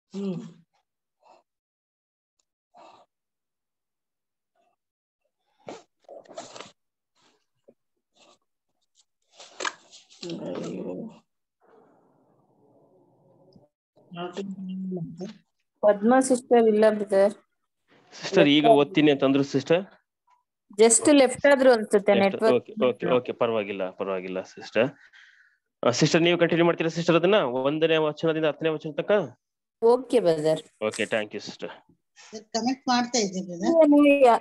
ಹ್ಮ್ ಅಯ್ಯೋ ಪದ್ಮ ಸಿಸ್ಟರ್ ಇಲ್ಲ brother sister ಈಗ ಓದ್ತೀನಿ ಅಂತಂದ್ರು ಸಿಸ್ಟರ್ ಜಸ್ಟ್ ಲೆಫ್ಟ್ ಆದ್ರು ಅನ್ಸುತ್ತೆ ಓಕೆ ನೆಟ್ವರ್ಕ್ ಓಕೆ ಓಕೆ ಪರವಾಗಿಲ್ಲ ಪರವಾಗಿಲ್ಲ ಸಿಸ್ಟರ್ ಸಿಸ್ಟರ್ ನೀವು ಕಂಟಿನ್ಯೂ ಮಾಡ್ತೀರಾ ಸಿಸ್ಟರ್ ಅದನ್ನ ಒಂದನೇ ವಚನದಿಂದ ಹತ್ತನೇ ವಚನ ತನಕ okay brother okay thank you sister connect ಮಾಡ್ತಾ ಇದ್ದೆ ಬ್ರದರ್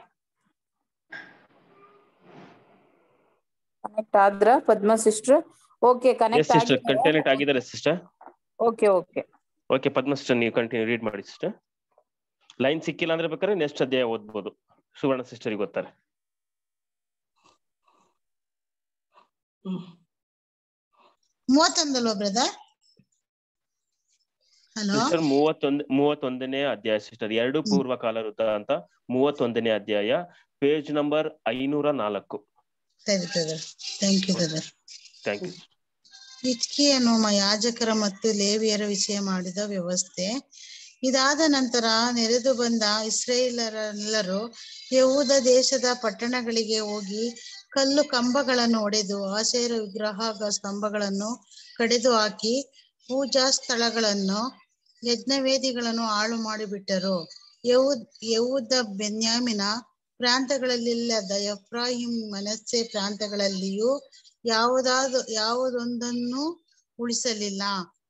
ಕನೆಕ್ಟ್ ಆದ್ರ Padma sister okay yes connect sister connect ಆಗಿದ್ದಾರೆ sister okay okay okay Padma sister ನೀವು ಕಂಟಿನ್ಯೂ ರೀಡ್ ಮಾಡಿ ಸಿಸ್ಟರ್ ಲೈನ್ ಸಿಕ್ಕಿಲ್ಲ ಅಂದ್ರೆ ಬೇಕಾದ್ರೆ ನೆಕ್ಸ್ಟ್ ಅಧ್ಯಾಯ ಓದ್ಬೋದು ಸುವರ್ಣ ಸಿಸ್ಟರ್ಗೆ ಓದ್ತಾರೆ ಮೂವತ್ತೊಂದಲ್ವಾ ಬ್ರದರ್ ಹಲೋ ಸಿಸ್ಟರ್ ಮೂವತ್ತೊಂದ್ ಮೂವತ್ತೊಂದನೇ ಅಧ್ಯಾಯ ಸಿಸ್ಟರ್ ಎರಡು ಪೂರ್ವ ಕಾಲ ವೃತ್ತ ಅಂತ ಮೂವತ್ತೊಂದನೇ ಅಧ್ಯಾಯ ಪೇಜ್ ನಂಬರ್ ಐನೂರ ನಾಲ್ಕು ಸರಿ brother thank you brother thank you ಹಿಚ್ಕಿಯನು ಯಾಜಕರ ಮತ್ತು ಲೇವಿಯರ ವಿಷಯ ಮಾಡಿದ ವ್ಯವಸ್ಥೆ ಇದಾದ ನಂತರ ನೆರೆದು ಬಂದ ಇಸ್ರೇಲರೆಲ್ಲರೂ ಯಹೂದ ದೇಶದ ಪಟ್ಟಣಗಳಿಗೆ ಹೋಗಿ ಕಲ್ಲು ಕಂಬಗಳನ್ನು ಒಡೆದು ಆಶೇರ ವಿಗ್ರಹ ಸ್ತಂಭಗಳನ್ನು ಕಡೆದು ಹಾಕಿ ಪೂಜಾ ಸ್ಥಳಗಳನ್ನು ಯಜ್ಞವೇದಿಗಳನ್ನು ಹಾಳು ಮಾಡಿಬಿಟ್ಟರು ಯಹೂದ್ ಯಹೂದ ಬೆನ್ಯಾಮಿನ ಪ್ರಾಂತಗಳಲ್ಲಿಲ್ಲದ ಎಫ್ರಾಹಿಂ ಮನಸ್ಸೆ ಪ್ರಾಂತಗಳಲ್ಲಿಯೂ ಯಾವುದಾದ ಯಾವುದೊಂದನ್ನು ಉಳಿಸಲಿಲ್ಲ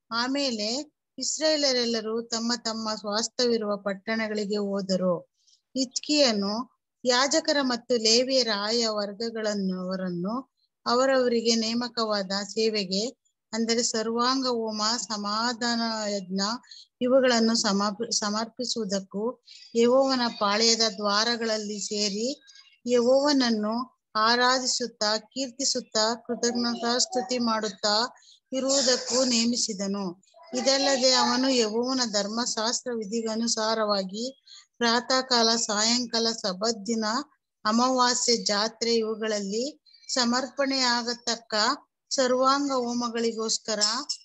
ಆಮೇಲೆ ಇಸ್ರಾಯೇಲರೆಲ್ಲರೂ ತಮ್ಮ ತಮ್ಮ ಸ್ವಾಸ್ಥ್ಯವಿರುವ ಪಟ್ಟಣಗಳಿಗೆ ಹೋದರು ಹಿಚ್ಕಿಯನು ಯಾಜಕರ ಮತ್ತು ಲೇವಿಯರ ಆಯಾ ವರ್ಗಗಳನ್ನವರನ್ನು ಅವರವರಿಗೆ ನೇಮಕವಾದ ಸೇವೆಗೆ ಅಂದರೆ ಸರ್ವಾಂಗ ಹೋಮ ಸಮಾಧಾನ ಯಜ್ಞ ಇವುಗಳನ್ನು ಸಮರ್ಪ ಸಮರ್ಪಿಸುವುದಕ್ಕೂ ಯೆಹೋವನ ಪಾಳೆಯದ ದ್ವಾರಗಳಲ್ಲಿ ಸೇರಿ ಯೆಹೋವನನ್ನು ಆರಾಧಿಸುತ್ತಾ ಕೀರ್ತಿಸುತ್ತಾ ಕೃತಜ್ಞತಾಸ್ತುತಿ ಮಾಡುತ್ತಾ ಇರುವುದಕ್ಕೂ ನೇಮಿಸಿದನು ಇದಲ್ಲದೆ ಅವನು ಯೆಹೋವನ ಧರ್ಮಶಾಸ್ತ್ರ ವಿಧಿಗನುಸಾರವಾಗಿ ಪ್ರಾತಃ ಕಾಲ ಸಾಯಂಕಾಲ ಸಬ್ಬತ್ ದಿನ ಅಮಾವಾಸ್ಯೆ ಜಾತ್ರೆ ಇವುಗಳಲ್ಲಿ ಸಮರ್ಪಣೆಯಾಗತಕ್ಕ ಸರ್ವಾಂಗ ಹೋಮಗಳಿಗೋಸ್ಕರ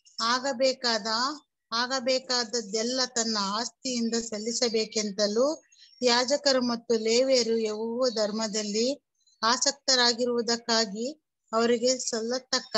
ಆಗಬೇಕಾದ ಆಗಬೇಕಾದದ್ದೆಲ್ಲ ತನ್ನ ಆಸ್ತಿಯಿಂದ ಸಲ್ಲಿಸಬೇಕೆಂತಲೂ ಯಾಜಕರು ಮತ್ತು ಲೇವಿಯರು ಯಹೋವ ಧರ್ಮದಲ್ಲಿ ಆಸಕ್ತರಾಗಿರುವುದಕ್ಕಾಗಿ ಅವರಿಗೆ ಸಲ್ಲತಕ್ಕ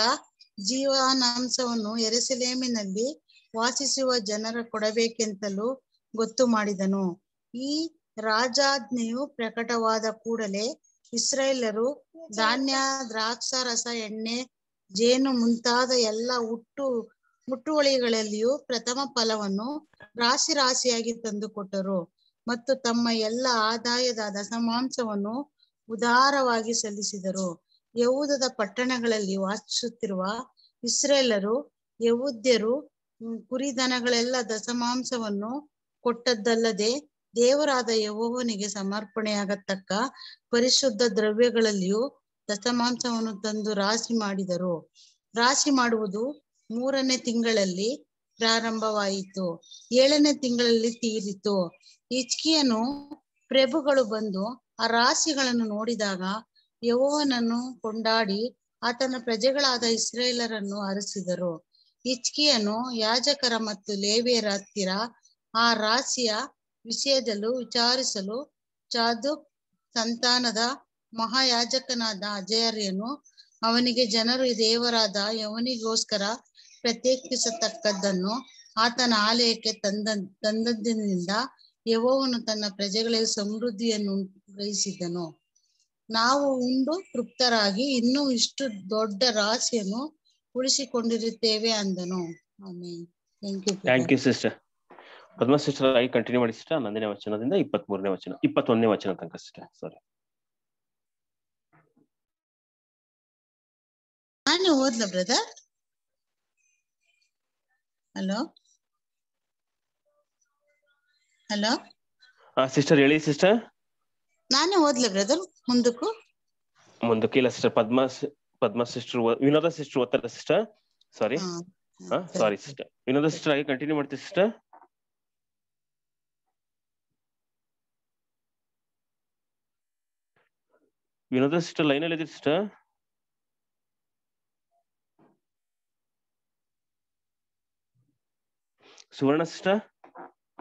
ಜೀವನಾಂಶವನ್ನು ಎರೆಸಲೇಮಿನಲ್ಲಿ ವಾಸಿಸುವ ಜನರ ಕೊಡಬೇಕೆಂತಲೂ ಗೊತ್ತು ಮಾಡಿದನು ಈ ರಾಜಾಜ್ಞೆಯು ಪ್ರಕಟವಾದ ಕೂಡಲೇ ಇಸ್ರಾಯೇಲರು ಧಾನ್ಯ ದ್ರಾಕ್ಷಾರಸ ಎಣ್ಣೆ ಜೇನು ಮುಂತಾದ ಎಲ್ಲ ಹುಟ್ಟು ಮುಟ್ಟುವಳಿಗಳಲ್ಲಿಯೂ ಪ್ರಥಮ ಫಲವನ್ನು ರಾಶಿ ರಾಶಿಯಾಗಿ ತಂದುಕೊಟ್ಟರು ಮತ್ತು ತಮ್ಮ ಎಲ್ಲ ಆದಾಯದ ದಶಮಾಂಶವನ್ನು ಉದಾರವಾಗಿ ಸಲ್ಲಿಸಿದರು ಯಹೂದದ ಪಟ್ಟಣಗಳಲ್ಲಿ ವಾಸಿಸುತ್ತಿರುವ ಇಸ್ರೇಲರು ಯಹೂದ್ಯರು ಕುರಿದನಗಳೆಲ್ಲ ದಶಮಾಂಶವನ್ನು ಕೊಟ್ಟದ್ದಲ್ಲದೆ ದೇವರಾದ ಯಹೋವನಿಗೆ ಸಮರ್ಪಣೆಯಾಗತಕ್ಕ ಪರಿಶುದ್ಧ ದ್ರವ್ಯಗಳಲ್ಲಿಯೂ ದಶಮಾಂಶವನ್ನು ತಂದು ರಾಶಿ ಮಾಡಿದರು ರಾಶಿ ಮಾಡುವುದು ಮೂರನೇ ತಿಂಗಳಲ್ಲಿ ಪ್ರಾರಂಭವಾಯಿತು ಏಳನೇ ತಿಂಗಳಲ್ಲಿ ತೀರಿತು ಹಿಚ್ಕಿಯನು ಪ್ರಭುಗಳು ಬಂದು ಆ ರಾಶಿಗಳನ್ನು ನೋಡಿದಾಗ ಯಹೋವನನ್ನು ಕೊಂಡಾಡಿ ಆತನ ಪ್ರಜೆಗಳಾದ ಇಸ್ರೇಲರನ್ನು ಹರಿಸಿದರು ಹಿಚ್ಕಿಯನು ಯಾಜಕರ ಮತ್ತು ಲೇವಿಯರ ಹತ್ತಿರ ಆ ರಾಶಿಯ ವಿಷಯದಲ್ಲೂ ವಿಚಾರಿಸಲು ಚಾದುಕ್ ಸಂತಾನದ ಮಹಾಯಾಜಕನಾದ ಅಜಯರ್ಯನು ಅವನಿಗೆ ಜನರು ದೇವರಾದ ಯವನಿಗೋಸ್ಕರ ಪ್ರತ್ಯೇಕಿಸತಕ್ಕದ್ದನ್ನು ಆತನ ಆಲಯಕ್ಕೆ ತಂದ ತಂದದ್ದಿನಿಂದ ಯಹೋವನು ತನ್ನ ಪ್ರಜೆಗಳಿಗೆ ಸಮೃದ್ಧಿಯನ್ನು ಗ್ರಹಿಸಿದನು ನಾವು ಉಂಡು ತೃಪ್ತರಾಗಿ ಇನ್ನೂ ಇಷ್ಟು ದೊಡ್ಡ ರಾಶಿಯನ್ನು ಉಳಿಸಿಕೊಂಡಿರುತ್ತೇವೆ ಅಂದನು ಆಮೇಲೆ thank you thank you sister Padma sister ಆಗಿ ಕಂಟಿನ್ಯೂ ಮಾಡಿ ಸಿಸ್ಟರ್ ಹನ್ನೊಂದನೇ ವಚನದಿಂದ ಇಪ್ಪತ್ತ್ ಮೂರನೇ ವಚನ ಇಪ್ಪತ್ತೊಂದನೇ ವಚನ ತನಕ ಸಿಸ್ಟರ್ ಸಾರಿ ನಾನು ಓದ್ಲ ಬ್ರದರ್ ಹಲೋ ಹಲೋ ಸಿಸ್ಟರ್ ಹೇಳಿ ಸಿಸ್ಟರ್ ನಾನೇ ಓದ್ಲ ಬ್ರದರ್ ಮುಂದಕ್ಕೂ ಮುಂದಕ್ಕೆ ಇಲ್ಲ sister Padma Padma sister Vinoda sister ಓದ್ತಾರ ಸಿಸ್ಟರ್ ಸಾರಿ ಹಾ ಸಾರಿ ಸಿಸ್ಟರ್ ವಿನೋದ ಸಿಸ್ಟರ್ ಆಗಿ ಕಂಟಿನ್ಯೂ ಮಾಡ್ತೀವಿ ಸಿಸ್ಟರ್ ವಿನೋದ ಸಿಸ್ಟರ್ ಲೈನ್ ಅಲ್ಲಿ sister Suvarna sister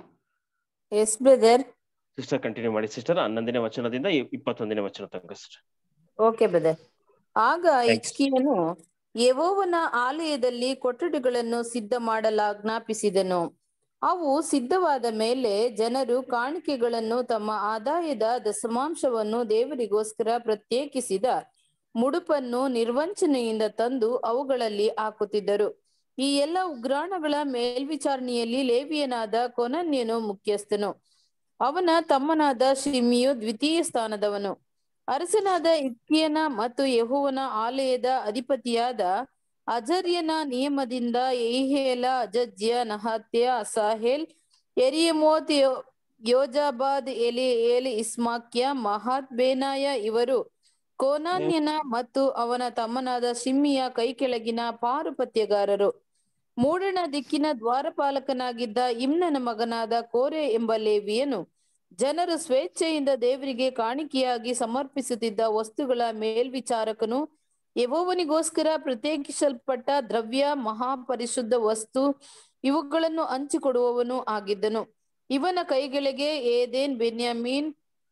yes brother sister continue ಮಾಡಿ ಸಿಸ್ಟರ್ ಹನ್ನೊಂದನೇ ವಚನದಿಂದ ಇ- ಇಪ್ಪತ್ತೊಂದನೇ ವಚನ ತನಕ ಸಿಸ್ಟರ್ ಓಕೆ ಬ್ರದರ್ ಆಗ Thanks. ಇಚ್ಕಿಯನು ಯೆಹೋವನ ಆಲಯದಲ್ಲಿ ಕೊಠಡಿಗಳನ್ನು ಸಿದ್ಧ ಮಾಡಲಾಜ್ಞಾಪಿಸಿದನು ಅವು ಸಿದ್ಧವಾದ ಮೇಲೆ ಜನರು ಕಾಣಿಕೆಗಳನ್ನು ತಮ್ಮ ಆದಾಯದ ದಶಮಾಂಶವನ್ನು ದೇವರಿಗೋಸ್ಕರ ಪ್ರತ್ಯೇಕಿಸಿದ ಮುಡುಪನ್ನು ನಿರ್ವಂಚನೆಯಿಂದ ತಂದು ಅವುಗಳಲ್ಲಿ ಹಾಕುತ್ತಿದ್ದರು ಈ ಎಲ್ಲ ಉಗ್ರಾಣಗಳ ಮೇಲ್ವಿಚಾರಣೆಯಲ್ಲಿ ಲೇವಿಯನಾದ ಕೊನನ್ಯನು ಮುಖ್ಯಸ್ಥನು ಅವನ ತಮ್ಮನಾದ ಶಿಮಿಯು ದ್ವಿತೀಯ ಸ್ಥಾನದವನು ಅರಸನಾದ ಇದ್ಕಿಯನ ಮತ್ತು ಯೆಹೋವನ ಆಲಯದ ಅಧಿಪತಿಯಾದ ಅಜರ್ಯನ ನಿಯಮದಿಂದ ಯೆಹೇಲ ಅಜಜ್ಯ ನಹತ್ಯ ಅಸಾಹೇಲ್ ಎರಿಯಮೋತ್ ಯೋ- ಯೋಜಾಬಾದ್ ಎಲಿ ಏಲಿ ಇಸ್ಮಾಕ್ಯ ಮಹಾತ್ ಬೇನಾಯ ಇವರು ಕೋನಾನ್ಯನ ಮತ್ತು ಅವನ ತಮ್ಮನಾದ ಶಿಮ್ಮಿಯ ಕೈಕೆಳಗಿನ ಪಾರುಪತ್ಯಗಾರರು ಮೂಡಣ ದಿಕ್ಕಿನ ದ್ವಾರಪಾಲಕನಾಗಿದ್ದ ಇಮ್ನನ ಮಗನಾದ ಕೋರೆ ಎಂಬ ಲೇವಿಯನು ಜನರು ಸ್ವೇಚ್ಛೆಯಿಂದ ದೇವರಿಗೆ ಕಾಣಿಕೆಯಾಗಿ ಸಮರ್ಪಿಸುತ್ತಿದ್ದ ವಸ್ತುಗಳ ಮೇಲ್ವಿಚಾರಕನು ಯೆಹೋವನಿಗೋಸ್ಕರ ಪ್ರತ್ಯೇಕಿಸಲ್ಪಟ್ಟ ದ್ರವ್ಯ ಮಹಾಪರಿಶುದ್ಧ ವಸ್ತು ಇವುಗಳನ್ನು ಹಂಚಿಕೊಡುವವನು ಆಗಿದ್ದನು ಇವನ ಕೈಗಳಿಗೆ ಏದೇನ್ ಬೆನ್ಯಾಮೀನ್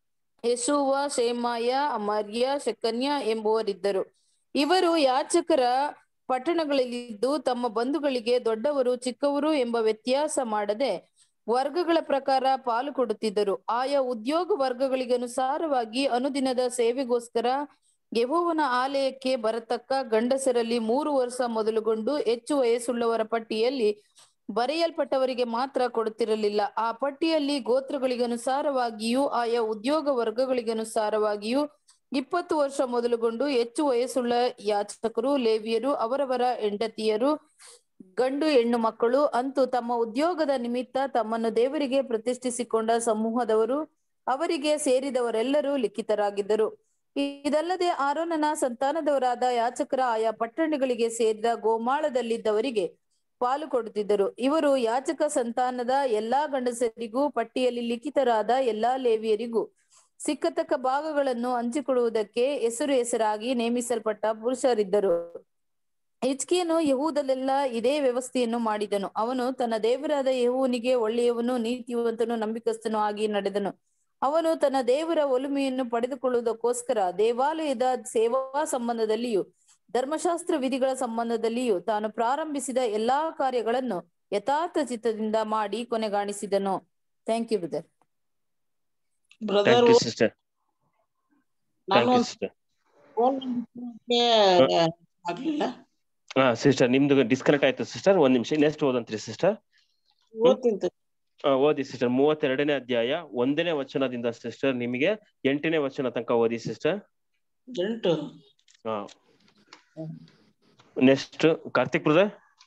ಯಶುವ ಶೇಮಾಯ ಅಮರ್ಯ ಶಕನ್ಯ ಎಂಬುವರಿದ್ದರು ಇವರು ಯಾಚಕರ ಪಟ್ಟಣಗಳಲ್ಲಿದ್ದು ತಮ್ಮ ಬಂಧುಗಳಿಗೆ ದೊಡ್ಡವರು ಚಿಕ್ಕವರು ಎಂಬ ವ್ಯತ್ಯಾಸ ಮಾಡದೆ ವರ್ಗಗಳ ಪ್ರಕಾರ ಪಾಲು ಕೊಡುತ್ತಿದ್ದರು ಆಯಾ ಉದ್ಯೋಗ ವರ್ಗಗಳಿಗನುಸಾರವಾಗಿ ಅನುದಿನದ ಸೇವೆಗೋಸ್ಕರ ಯೆಹೋವನ ಆಲಯಕ್ಕೆ ಬರತಕ್ಕ ಗಂಡಸರಲ್ಲಿ ಮೂರು ವರ್ಷ ಮೊದಲುಗೊಂಡು ಹೆಚ್ಚು ವಯಸ್ಸುಳ್ಳವರ ಪಟ್ಟಿಯಲ್ಲಿ ಬರೆಯಲ್ಪಟ್ಟವರಿಗೆ ಮಾತ್ರ ಕೊಡುತ್ತಿರಲಿಲ್ಲ ಆ ಪಟ್ಟಿಯಲ್ಲಿ ಗೋತ್ರಗಳಿಗನುಸಾರವಾಗಿಯೂ ಆಯಾ ಉದ್ಯೋಗ ವರ್ಗಗಳಿಗನುಸಾರವಾಗಿಯೂ ಇಪ್ಪತ್ತು ವರ್ಷ ಮೊದಲುಗೊಂಡು ಹೆಚ್ಚು ವಯಸ್ಸುಳ್ಳ ಯಾಚಕರು ಲೇವಿಯರು ಅವರವರ ಹೆಂಡತಿಯರು ಗಂಡು ಹೆಣ್ಣು ಮಕ್ಕಳು ಅಂತೂ ತಮ್ಮ ಉದ್ಯೋಗದ ನಿಮಿತ್ತ ತಮ್ಮನ್ನು ದೇವರಿಗೆ ಪ್ರತಿಷ್ಠಿಸಿಕೊಂಡ ಸಮೂಹದವರು ಅವರಿಗೆ ಸೇರಿದವರೆಲ್ಲರೂ ಲಿಖಿತರಾಗಿದ್ದರು ಇದಲ್ಲದೆ ಆರೋನನ ಸಂತಾನದವರಾದ ಯಾಚಕರ ಆಯಾ ಪಟ್ಟಣಗಳಿಗೆ ಸೇರಿದ ಗೋಮಾಳದಲ್ಲಿದ್ದವರಿಗೆ ಪಾಲು ಕೊಡುತ್ತಿದ್ದರು ಇವರು ಯಾಚಕ ಸಂತಾನದ ಎಲ್ಲಾ ಗಂಡಸರಿಗೂ ಪಟ್ಟಿಯಲ್ಲಿ ಲಿಖಿತರಾದ ಎಲ್ಲಾ ಲೇವಿಯರಿಗೂ ಸಿಕ್ಕತಕ್ಕ ಭಾಗಗಳನ್ನು ಹಂಚಿಕೊಡುವುದಕ್ಕೆ ಹೆಸರು ಹೆಸರಾಗಿ ನೇಮಿಸಲ್ಪಟ್ಟ ಪುರುಷರಿದ್ದರು ಹಿಜ್ಕೀಯನು ಯಹೂದಲ್ಲೆಲ್ಲ ಇದೇ ವ್ಯವಸ್ಥೆಯನ್ನು ಮಾಡಿದನು ಅವನು ತನ್ನ ದೇವರಾದ ಯೆಹೋವನಿಗೆ ಒಳ್ಳೆಯವನು ನೀತಿವಂತನು ನಂಬಿಕಸ್ಥನು ಆಗಿ ನಡೆದನು ಅವನು ತನ್ನ ದೇವರ ಒಲುಮೆಯನ್ನು ಪಡೆದುಕೊಳ್ಳುವುದಕ್ಕೋಸ್ಕರ ದೇವಾಲಯದ ಸೇವಾ ಸಂಬಂಧದಲ್ಲಿಯೂ ಧರ್ಮಶಾಸ್ತ್ರ ವಿಧಿಗಳ ಸಂಬಂಧದಲ್ಲಿಯೂ ತಾನು ಪ್ರಾರಂಭಿಸಿದ ಎಲ್ಲಾ ಕಾರ್ಯಗಳನ್ನು ಯಥಾರ್ಥ ಚಿತ್ತದಿಂದ ಮಾಡಿ ಕೊನೆಗಾಣಿಸಿದನು thank you brother brother thank you sister ನಾನು ಥ್ಯಾಂಕ್ ಯು ಒಂದು ಸಿಸ್ಟರ್ ಫೋನ್ ಆಗ್ಲಿಲ್ಲ ಹಾ ಸಿಸ್ಟರ್ ನಿಮ್ದು ಡಿಸ್ಕನೆಕ್ಟ್ ಆಯ್ತು ಸಿಸ್ಟರ್ ಒಂದ್ ನಿಮಿಷ ನೆಕ್ಸ್ಟ್ ಓದಂತ್ರಿ ಸಿಸ್ಟರ್ ಓದ್ತೀನಿ ಓದಿ ಸಿಸ್ಟರ್ ಮೂವತ್ತೆರಡನೇ ಅಧ್ಯಾಯ ಒಂದನೇ ವಚನದಿಂದ ಸಿಸ್ಟರ್ ನಿಮಗೆ ಎಂಟನೇ ವಚನ ತನಕ ಓದಿ ಸಿಸ್ಟರ್ ಎಂಟು ಹಾ ನೆಕ್ಸ್ಟ್ ಕಾರ್ತಿಕ್ ಬ್ರದರ್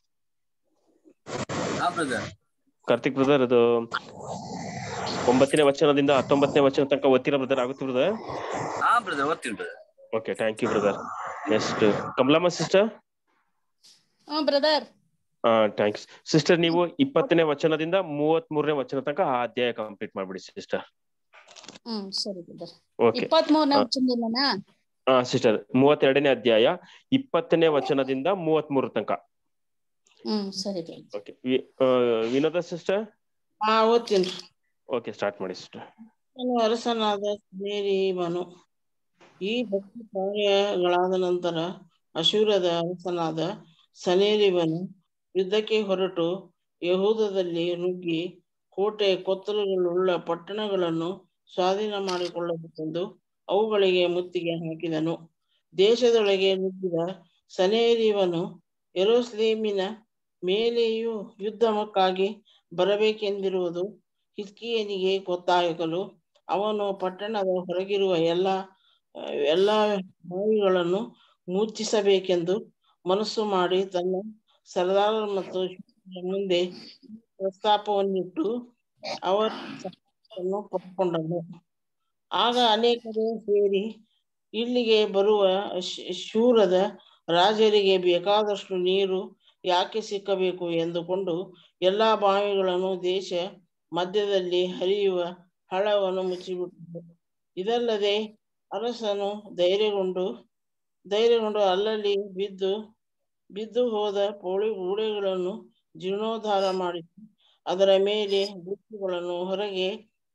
ಹಾ ಬ್ರದರ್ ಕಾರ್ತಿಕ್ ಬ್ರದರ್ ಅದು ಒಂಬತ್ತನೇ ವಚನದಿಂದ ಹತ್ತೊಂಬತ್ತನೇ ವಚನ ತನಕ ಓದ್ತಿರೋ ಬ್ರದರ್ ಆಗುತ್ತೆ ಬ್ರದರ್ ಹಾ ಬ್ರದರ್ ಓದ್ತೀನಿ brother okay thank you brother next Kamalamma sister ಹಾ ಬ್ರದರ್ ಹಾ ಥ್ಯಾಂಕ್ಸ್ ಸಿಸ್ಟರ್ ನೀವು ಇಪ್ಪತ್ತನೇ ವಚನದಿಂದ ಮೂವತ್ತ್ ಮೂರನೇ ವಚನ ತನಕ ಆ ಅಧ್ಯಾಯ ಕಂಪ್ಲೀಟ್ ಮಾಡ್ಬಿಡಿ ಸಿಸ್ಟರ್ ಹ್ಮ್ ಸರಿ ಬ್ರದರ್ ಓಕೆ ಇಪ್ಪತ್ತ್ ಮೂರನೇ ವಚನದಿಂದನಾ ಹಾ ಸಿಸ್ಟರ್ ಮೂವತ್ತೆರಡನೇ ಅಧ್ಯಾಯ ಇಪ್ಪತ್ತನೇ ವಚನದಿಂದ ಮೂವತ್ತ್ ಮೂರ ತನಕ ಹ್ಮ್ ಸರಿ ಬ್ರದರ್ ಓಕೆ ವಿನೋದ ಸಿಸ್ಟರ್ ಹಾ ಓದ್ತೀನಿ ಓಕೆ ಸ್ಟಾರ್ಟ್ ಮಾಡಿ ಸಿಸ್ಟರ್ ನಾನು ಅರಸನಾದ ಮನು ಈ ಭಕ್ತಿ ಕಾರ್ಯಗಳಾದ ನಂತರ ಅಶೂರದ ಅರಸನಾದ ಸನೇರಿವನು ಯುದ್ಧಕ್ಕೆ ಹೊರಟು ಯಹೂದದಲ್ಲಿ ನುಗ್ಗಿ ಕೋಟೆ ಕೊತ್ತಲುಗಳುಳ್ಳ ಪಟ್ಟಣಗಳನ್ನು ಸ್ವಾಧೀನ ಮಾಡಿಕೊಳ್ಳಬೇಕೆಂದು ಅವುಗಳಿಗೆ ಮುತ್ತಿಗೆ ಹಾಕಿದನು ದೇಶದೊಳಗೆ ನುಗ್ಗಿದ ಸನೇರಿವನು ಯೆರೂಸಲೇಮಿನ ಮೇಲೆಯೂ ಯುದ್ಧಕ್ಕಾಗಿ ಬರಬೇಕೆಂದಿರುವುದು ಹಿಜ್ಕೀಯನಿಗೆ ಗೊತ್ತಾಗಲು ಅವನು ಪಟ್ಟಣದ ಹೊರಗಿರುವ ಎಲ್ಲ ಎಲ್ಲ ಬಾವಿಗಳನ್ನು ಮುಚ್ಚಿಸಬೇಕೆಂದು ಮನಸ್ಸು ಮಾಡಿ ತನ್ನ ಸರ್ದಾರರ ಮತ್ತು ಶಿಷ್ಯರ ಮುಂದೆ ಪ್ರಸ್ತಾಪವನ್ನಿಟ್ಟು ಅವರ ಸಹಾಯವನ್ನು ಪಡ್ಕೊಂಡನು ಆಗ ಅನೇಕರು ಸೇರಿ ಇಲ್ಲಿಗೆ ಬರುವ ಶ್- ಶೂರದ ರಾಜರಿಗೆ ಬೇಕಾದಷ್ಟು ನೀರು ಯಾಕೆ ಸಿಕ್ಕಬೇಕು ಎಂದುಕೊಂಡು ಎಲ್ಲಾ ಬಾವಿಗಳನ್ನು ದೇಶ ಮಧ್ಯದಲ್ಲಿ ಹರಿಯುವ ಹಳ್ಳವನ್ನು ಮುಚ್ಚಿಬಿಟ್ಟರು ಇದಲ್ಲದೆ ಅರಸನು ಧೈರ್ಯಗೊಂಡು ಧೈರ್ಯಗೊಂಡು ಅಲ್ಲಲ್ಲಿ ಬಿದ್ದು ಬಿದ್ದು ಹೋದ ಪೋಳಿ ಗೂಡೆಗಳನ್ನು ಜೀರ್ಣೋದ್ಧಾರ ಮಾಡಿಸಿ ಅದರ ಮೇಲೆ ಬುಟ್ಟಿಗಳನ್ನು ಹೊರಗೆ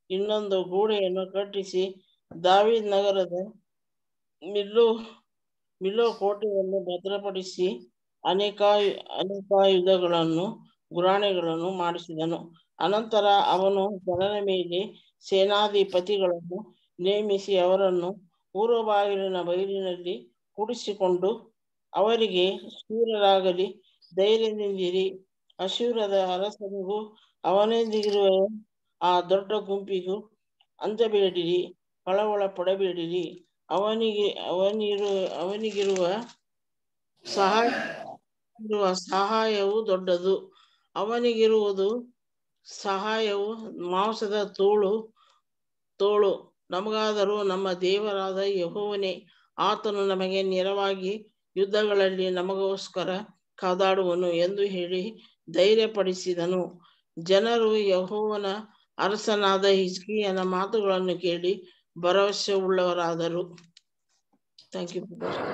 ಇನ್ನೊಂದು ಗೋಡೆಯನ್ನು ಕಟ್ಟಿಸಿ ದಾವಿದ್ ನಗರದ ಮಿಲ್ಲು ಮಿಲ್ಲೋ ಕೋಟೆಯನ್ನು ಭದ್ರಪಡಿಸಿ ಅನೇಕ ಅನೇಕಾಯುಧಗಳನ್ನು ಗುರಾಣಿಗಳನ್ನು ಮಾಡಿಸಿದನು ಅನಂತರ ಅವನು ಜನರ ಮೇಲೆ ಸೇನಾಧಿಪತಿಗಳನ್ನು ನೇಮಿಸಿ ಅವರನ್ನು ಪೂರ್ವ ಬಾಗಿಲಿನ ಬಯಲಿನಲ್ಲಿ ಕೂಡಿಸಿಕೊಂಡು ಅವರಿಗೆ ಶೂರರಾಗಲಿ ಧೈರ್ಯದಿಂದಿರಿ ಅಶೂರದ ಅರಸನಿಗೂ ಅವನೊಂದಿಗಿರುವ ಆ ದೊಡ್ಡ ಗುಂಪಿಗೂ ಅಂಜಬೇಡಿರಿ ಕಳವಳ ಪಡಬೇಡಿರಿ ಅವನಿಗೆ ಅವನಿರು ಅವನಿಗಿರುವ ಸಹಾಯ ಇರುವ ಸಹಾಯವು ದೊಡ್ಡದು ಅವನಿಗಿರುವುದು ಸಹಾಯವು ಮಾಂಸದ ತೋಳು ತೋಳು ನಮಗಾದರೂ ನಮ್ಮ ದೇವರಾದ ಯಹೋವನೇ ಆತನು ನಮಗೆ ನೆರವಾಗಿ ಯುದ್ಧಗಳಲ್ಲಿ ನಮಗೋಸ್ಕರ ಕಾದಾಡುವನು ಎಂದು ಹೇಳಿ ಧೈರ್ಯಪಡಿಸಿದನು ಜನರು ಯಹೋವನ ಅರಸನಾದ ಹಿಜ್ಕಿಯನ ಮಾತುಗಳನ್ನು ಕೇಳಿ ಭರವಸೆ ಉಳ್ಳವರಾದರು thank you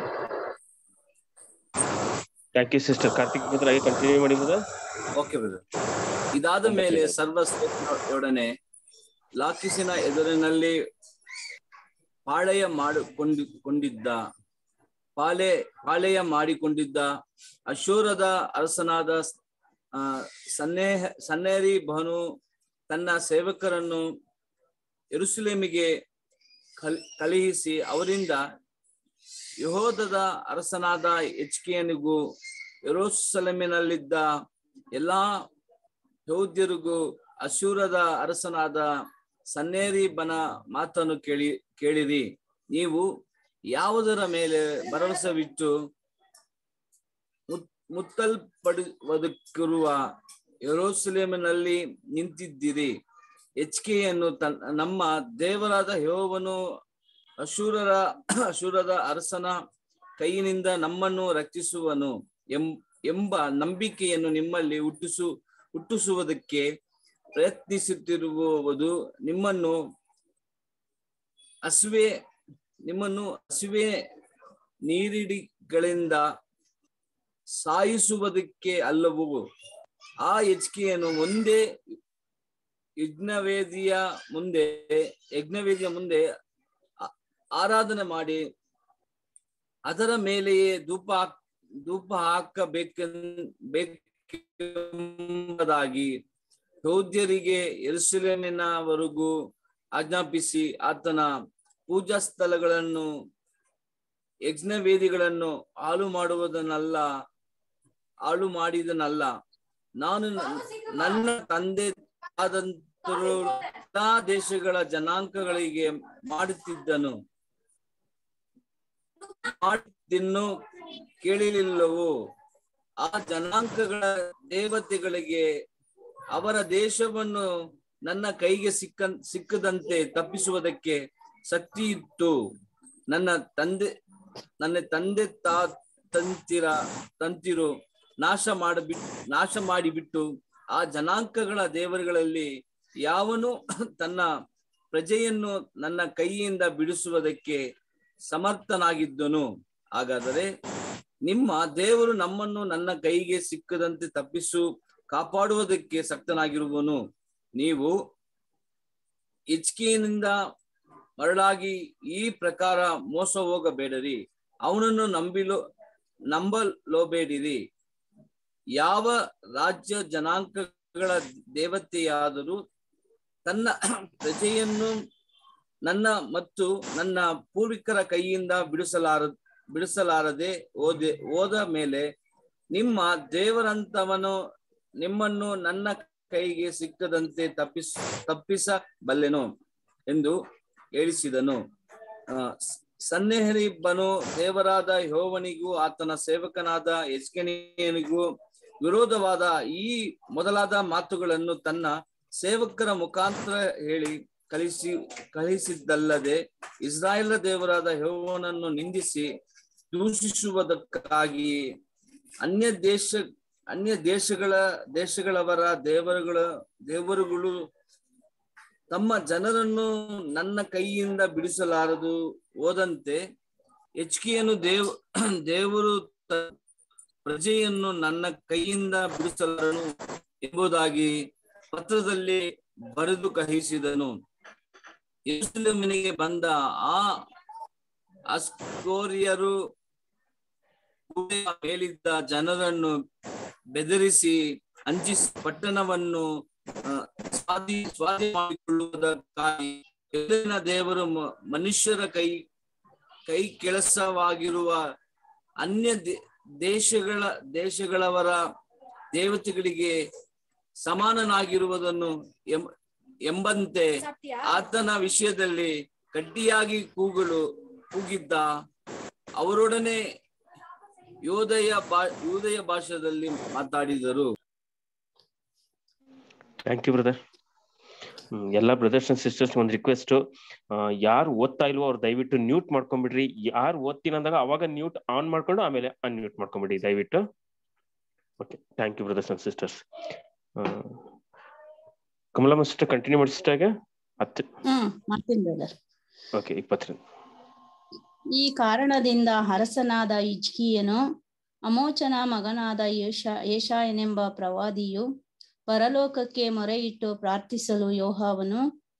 thank you sister Karthik brother ಹಾಗೆ ಕಂಟಿನ್ಯೂ ಮಾಡಿ ಬ್ರದರ್ ಓಕೆ ಬ್ರದರ್ ಇದಾದ ಮೇಲೆ ಸರ್ವಶ್ರೇಷ್ಠರೊಡನೆ ಲಾಕಿಸಿನ ಎದುರಿನಲ್ಲಿ ಪಾಳೆಯ ಮಾಡಿಕೊಂಡಿ ಕೊಂಡಿದ್ದ ಪಾಲೆ ಪಾಳೆಯ ಮಾಡಿಕೊಂಡಿದ್ದ ಅಶೂರದ ಅರಸನಾದ ಆ, ಸನ್ನೇಹ ಸನ್ನೇರಿ ಬನು ತನ್ನ ಸೇವಕರನ್ನು ಯೆರೂಸಲೇಮಿಗೆ ಕಲ್ ಕಳುಹಿಸಿ ಅವರಿಂದ ಯಹೋದದ ಅರಸನಾದ ಎಚ್ಕೆಯನಿಗೂ ಯೆರೂಸಲೇಮಿನಲ್ಲಿದ್ದ ಎಲ್ಲಾ ಯಹೂದ್ಯರಿಗೂ ಅಶೂರದ ಅರಸನಾದ ಸನ್ನೇರಿಬನ ಮಾತನ್ನು ಕೇಳಿ ಕೇಳಿರಿ ನೀವು ಯಾವುದರ ಮೇಲೆ ಭರವಸವಿಟ್ಟು ಮುತ್- ಮುತ್ತಲ್ಪಡುವುದಕ್ಕಿರುವ ಯೆರೂಸಲೇಮಿನಲ್ಲಿ ನಿಂತಿದ್ದೀರಿ ಎಚ್ಕೆಯನ್ನು ತನ್ನ ನಮ್ಮ ದೇವರಾದ ಯೆಹೋವನು ಅಶೂರರ ಅಶೂರದ ಅರಸನ ಕೈಯಿನಿಂದ ನಮ್ಮನ್ನು ರಕ್ಷಿಸುವನು ಎಂ ಎಂಬ ನಂಬಿಕೆಯನ್ನು ನಿಮ್ಮಲ್ಲಿ ಹುಟ್ಟಿಸು ಹುಟ್ಟಿಸುವುದಕ್ಕೆ ಪ್ರಯತ್ನಿಸುತ್ತಿರುವುದು ನಿಮ್ಮನ್ನು ಹಸುವೆ ನಿಮ್ಮನ್ನು ಹಸುವೆ ನೀರಿಡಿಗಳಿಂದ ಸಾಯಿಸುವುದಕ್ಕೆ ಅಲ್ಲವು ಆ ಹೆಚ್ಕೆಯನ್ನು ಮುಂದೆ ಯಜ್ಞವೇದಿಯ ಮುಂದೆ ಯಜ್ಞವೇದಿಯ ಮುಂದೆ ಆ- ಆರಾಧನೆ ಮಾಡಿ ಅದರ ಮೇಲೆಯೇ ಧೂಪ ಹಾಕ್- ಧೂಪ ಹಾಕಬೇಕೆನ್ ಬೇಕೆಂಬುದಾಗಿ ಯಹೂದ್ಯರಿಗೆ ಯೆರೂಸಲೇಮಿನವರೆಗೂ ಆಜ್ಞಾಪಿಸಿ ಆತನ ಪೂಜಾ ಸ್ಥಳಗಳನ್ನು ಯಜ್ಞವೇದಿಗಳನ್ನು ಹಾಳು ಮಾಡುವುದನ್ನಲ್ಲ ಹಾಳು ಮಾಡಿದನಲ್ಲ ನಾನು ನ- ನನ್ನ ತಂದೆ ಆದಂತರು ಎಲ್ಲಾ ದೇಶಗಳ ಜನಾಂಗಗಳಿಗೆ ಮಾಡುತ್ತಿದ್ದನು ಮಾಡಿದ್ದನ್ನು ಕೇಳಲಿಲ್ಲವೋ ಆ ಜನಾಂಗಗಳ ದೇವತೆಗಳಿಗೆ ಅವರ ದೇಶವನ್ನು ನನ್ನ ಕೈಗೆ ಸಿಕ್ಕ ಸಿಕ್ಕದಂತೆ ತಪ್ಪಿಸುವುದಕ್ಕೆ ಶಕ್ತಿ ಇತ್ತು ನನ್ನ ತಂದೆ ನನ್ನ ತಂದೆ ತಾ ತಂತಿರ ತಂತಿರು ನಾಶ ಮಾಡಬಿಟ್ಟು ನಾಶ ಮಾಡಿಬಿಟ್ಟು ಆ ಜನಾಂಗಗಳ ದೇವರುಗಳಲ್ಲಿ ಯಾವನು ತನ್ನ ಪ್ರಜೆಯನ್ನು ನನ್ನ ಕೈಯಿಂದ ಬಿಡಿಸುವುದಕ್ಕೆ ಸಮರ್ಥನಾಗಿದ್ದನು ಹಾಗಾದರೆ ನಿಮ್ಮ ದೇವರು ನಮ್ಮನ್ನು ನನ್ನ ಕೈಗೆ ಸಿಕ್ಕದಂತೆ ತಪ್ಪಿಸು ಕಾಪಾಡುವುದಕ್ಕೆ ಶಕ್ತನಾಗಿರುವನು ನೀವು ಇಚ್ಕೆಯಿಂದ ಮರಳಾಗಿ ಈ ಪ್ರಕಾರ ಮೋಸ ಹೋಗಬೇಡರಿ ಅವನನ್ನು ನಂಬಿಲೋ ನಂಬಲೋಬೇಡಿರಿ ಯಾವ ರಾಜ್ಯ ಜನಾಂಗಗಳ ದೇವತೆಯಾದರೂ ತನ್ನ ಪ್ರಜೆಯನ್ನು ನನ್ನ ಮತ್ತು ನನ್ನ ಪೂರ್ವಿಕರ ಕೈಯಿಂದ ಬಿಡಿಸಲಾರ ಬಿಡಿಸಲಾರದೆ ಓದೆ ಹೋದ ಮೇಲೆ ನಿಮ್ಮ ದೇವರಂತವನು ನಿಮ್ಮನ್ನು ನನ್ನ ಕೈಗೆ ಸಿಕ್ಕದಂತೆ ತಪ್ಪಿಸ ತಪ್ಪಿಸಬಲ್ಲೆನು ಎಂದು ಹೇಳಿಸಿದನು ಆ, ಸ- ಸನ್ನೆಹರಿಬ್ಬನು ದೇವರಾದ ಯೆಹೋವನಿಗೂ ಆತನ ಸೇವಕನಾದ ಎಸ್ಕೆನಿಯನಿಗೂ ವಿರೋಧವಾದ ಈ ಮೊದಲಾದ ಮಾತುಗಳನ್ನು ತನ್ನ ಸೇವಕರ ಮುಖಾಂತರ ಹೇಳಿ ಕಲಿಸಿ ಕಲಿಸಿದ್ದಲ್ಲದೆ ಇಸ್ರಾಯೇಲ್ ದೇವರಾದ ಯೆಹೋವನನ್ನು ನಿಂದಿಸಿ ದೂಷಿಸುವುದಕ್ಕಾಗಿ ಅನ್ಯ ದೇಶ ಅನ್ಯ ದೇಶಗಳ ದೇಶಗಳವರ ದೇವರುಗಳ ದೇವರುಗಳು ತಮ್ಮ ಜನರನ್ನು ನನ್ನ ಕೈಯಿಂದ ಬಿಡಿಸಲಾರದು ಹೋದಂತೆ ಹೆಚ್ಕಿಯನ್ನು ದೇವ್ ದೇವರು ತ- ಪ್ರಜೆಯನ್ನು ನನ್ನ ಕೈಯಿಂದ ಬಿಡಿಸಲಾರನು ಎಂಬುದಾಗಿ ಪತ್ರದಲ್ಲಿ ಬರೆದು ಕಹಿಸಿದನು ಯೆರೂಸಲೇಮಿನಿಗೆ ಬಂದ ಆ ಅಸ್ಕೋರಿಯರು ಗೋಡೆಯ ಮೇಲಿದ್ದ ಜನರನ್ನು ಬೆದರಿಸಿ ಅಂಜಿಸಿ ಪಟ್ಟಣವನ್ನು ಆ, ಸ್ವಾಧೀ ಸ್ವಾಧೀನ ಮಾಡಿಕೊಳ್ಳುವುದಕ್ಕಾಗಿ ಯೆಹೋವನ ದೇವರು ಮ- ಮನುಷ್ಯರ ಕೈ ಕೈ ಕೆಲಸವಾಗಿರುವ ಅನ್ಯ ದೇ- ದೇಶಗಳ ದೇಶಗಳವರ ದೇವತೆಗಳಿಗೆ ಸಮಾನನಾಗಿರುವುದನ್ನು ಎಂ- ಎಂಬಂತೆ ಆತನ ವಿಷಯದಲ್ಲಿ ಗಟ್ಟಿಯಾಗಿ ಕೂಗಲು ಕೂಗಿದ್ದ ಅವರೊಡನೆ ಯೋದಯ ಬಾ ಯೋದಯ ಭಾಷೆಯಲ್ಲಿ ಮಾತಾಡಿದರು ಥ್ಯಾಂಕ್ ಯು ಬ್ರದರ್ ಎಲ್ಲ ಬ್ರದರ್ಸ್ ಅಂಡ್ ಸಿಸ್ಟರ್ಸ್ ಒಂದು ರಿಕ್ವೆಸ್ಟ್ ಯಾರು ಓದ್ತಾ ಇಲ್ವೋ ಅವ್ರು ದಯವಿಟ್ಟು ನ್ಯೂಟ್ ಮಾಡ್ಕೊಂಡ್ಬಿಡ್ರಿ ಯಾರು ಓದ್ತೀನಿ ಅಂದಾಗ ಅವಾಗ ನ್ಯೂಟ್ ಆನ್ ಮಾಡ್ಕೊಂಡು ಆಮೇಲೆ ಅನ್ಮ್ಯೂಟ್ ಮಾಡ್ಕೊಂಡ್ಬಿಡಿ ದಯವಿಟ್ಟು okay thank you brothers and sisters Kamalamma sister continue ಮಾಡಿ ಸಿಸ್ಟರ್ ಹತ್ತು ಹ್ಮ್ ಮಾಡ್ತೀನಿ ಬ್ರದರ್ ಓಕೆ ಇಪ್ಪತ್ತರಿಂದ ಈ ಕಾರಣದಿಂದ ಅರಸನಾದ ಇಜ್ಕಿಯನು ಅಮೋಚನ ಮಗನಾದ ಯೇಷ ಯೇಷಾಯನೆಂಬ ಪ್ರವಾದಿಯು ಪರಲೋಕಕ್ಕೆ ಮೊರೆಯಿಟ್ಟು ಪ್ರಾರ್ಥಿಸಲು ಯೋಹಾವನು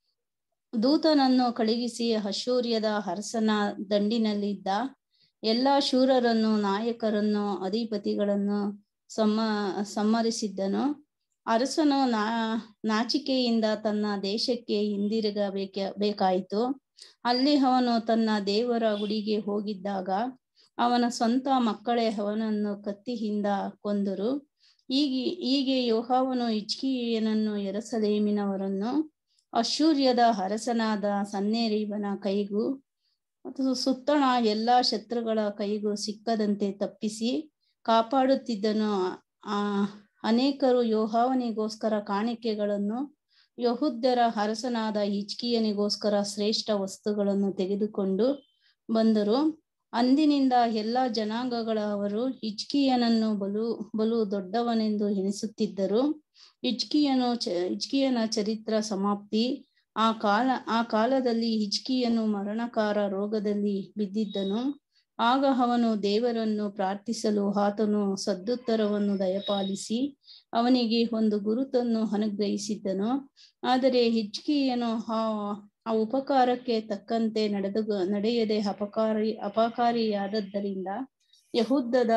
ದೂತನನ್ನು ಕಳುಹಿಸಿ ಅಶೂರ್ಯದ ಅರಸನ ದಂಡಿನಲ್ಲಿದ್ದ ಎಲ್ಲಾ ಶೂರರನ್ನು ನಾಯಕರನ್ನು ಅಧಿಪತಿಗಳನ್ನು ಸಮ್ಮ ಸಮ್ಮರಿಸಿದ್ದನು ಅರಸನು ನಾ ನಾಚಿಕೆಯಿಂದ ತನ್ನ ದೇಶಕ್ಕೆ ಹಿಂದಿರುಗಬೇಕ ಬೇಕಾಯಿತು ಅಲ್ಲಿ ಅವನು ತನ್ನ ದೇವರ ಗುಡಿಗೆ ಹೋಗಿದ್ದಾಗ ಅವನ ಸ್ವಂತ ಮಕ್ಕಳೇ ಅವನನ್ನು ಕತ್ತಿಯಿಂದ ಕೊಂದರು ಹೀಗೆ ಹೀಗೆ ಯೋಹಾವನು ಇಚ್ಕಿಯನನ್ನು ಎರಸಲೇಮಿನವರನ್ನು ಅಶೂರ್ಯದ ಅರಸನಾದ ಸನ್ನೇರೀಬನ ಕೈಗೂ ಮತ್ತು ಸುತ್ತಣ ಎಲ್ಲಾ ಶತ್ರುಗಳ ಕೈಗೂ ಸಿಕ್ಕದಂತೆ ತಪ್ಪಿಸಿ ಕಾಪಾಡುತ್ತಿದ್ದನು ಆ ಅನೇಕರು ಯೋಹಾವನಿಗೋಸ್ಕರ ಕಾಣಿಕೆಗಳನ್ನು ಯಹುದ್ಯರ ಅರಸನಾದ ಹಿಜ್ಕಿಯನಿಗೋಸ್ಕರ ಶ್ರೇಷ್ಠ ವಸ್ತುಗಳನ್ನು ತೆಗೆದುಕೊಂಡು ಬಂದರು ಅಂದಿನಿಂದ ಎಲ್ಲಾ ಜನಾಂಗಗಳವರು ಹಿಜ್ಕಿಯನನ್ನು ಬಲು ಬಲು ದೊಡ್ಡವನೆಂದು ಎನಿಸುತ್ತಿದ್ದರು ಹಿಜ್ಕಿಯನು ಚ ಹಿಜ್ಕಿಯನ ಚರಿತ್ರ ಸಮಾಪ್ತಿ ಆ ಕಾಲ ಆ ಕಾಲದಲ್ಲಿ ಹಿಜ್ಕಿಯನು ಮರಣಕಾರ ರೋಗದಲ್ಲಿ ಬಿದ್ದಿದ್ದನು ಆಗ ಅವನು ದೇವರನ್ನು ಪ್ರಾರ್ಥಿಸಲು ಆತನು ಸದ್ದುತ್ತರವನ್ನು ದಯಪಾಲಿಸಿ ಅವನಿಗೆ ಒಂದು ಗುರುತನ್ನು ಅನುಗ್ರಹಿಸಿದ್ದನು ಆದರೆ ಹಿಜ್ಕಿಯನು ಆ ಆ ಉಪಕಾರಕ್ಕೆ ತಕ್ಕಂತೆ ನಡೆದು ನಡೆಯದೆ ಅಪಕಾರಿ ಅಪಕಾರಿಯಾದದ್ದರಿಂದ ಯಹುದ್ದದ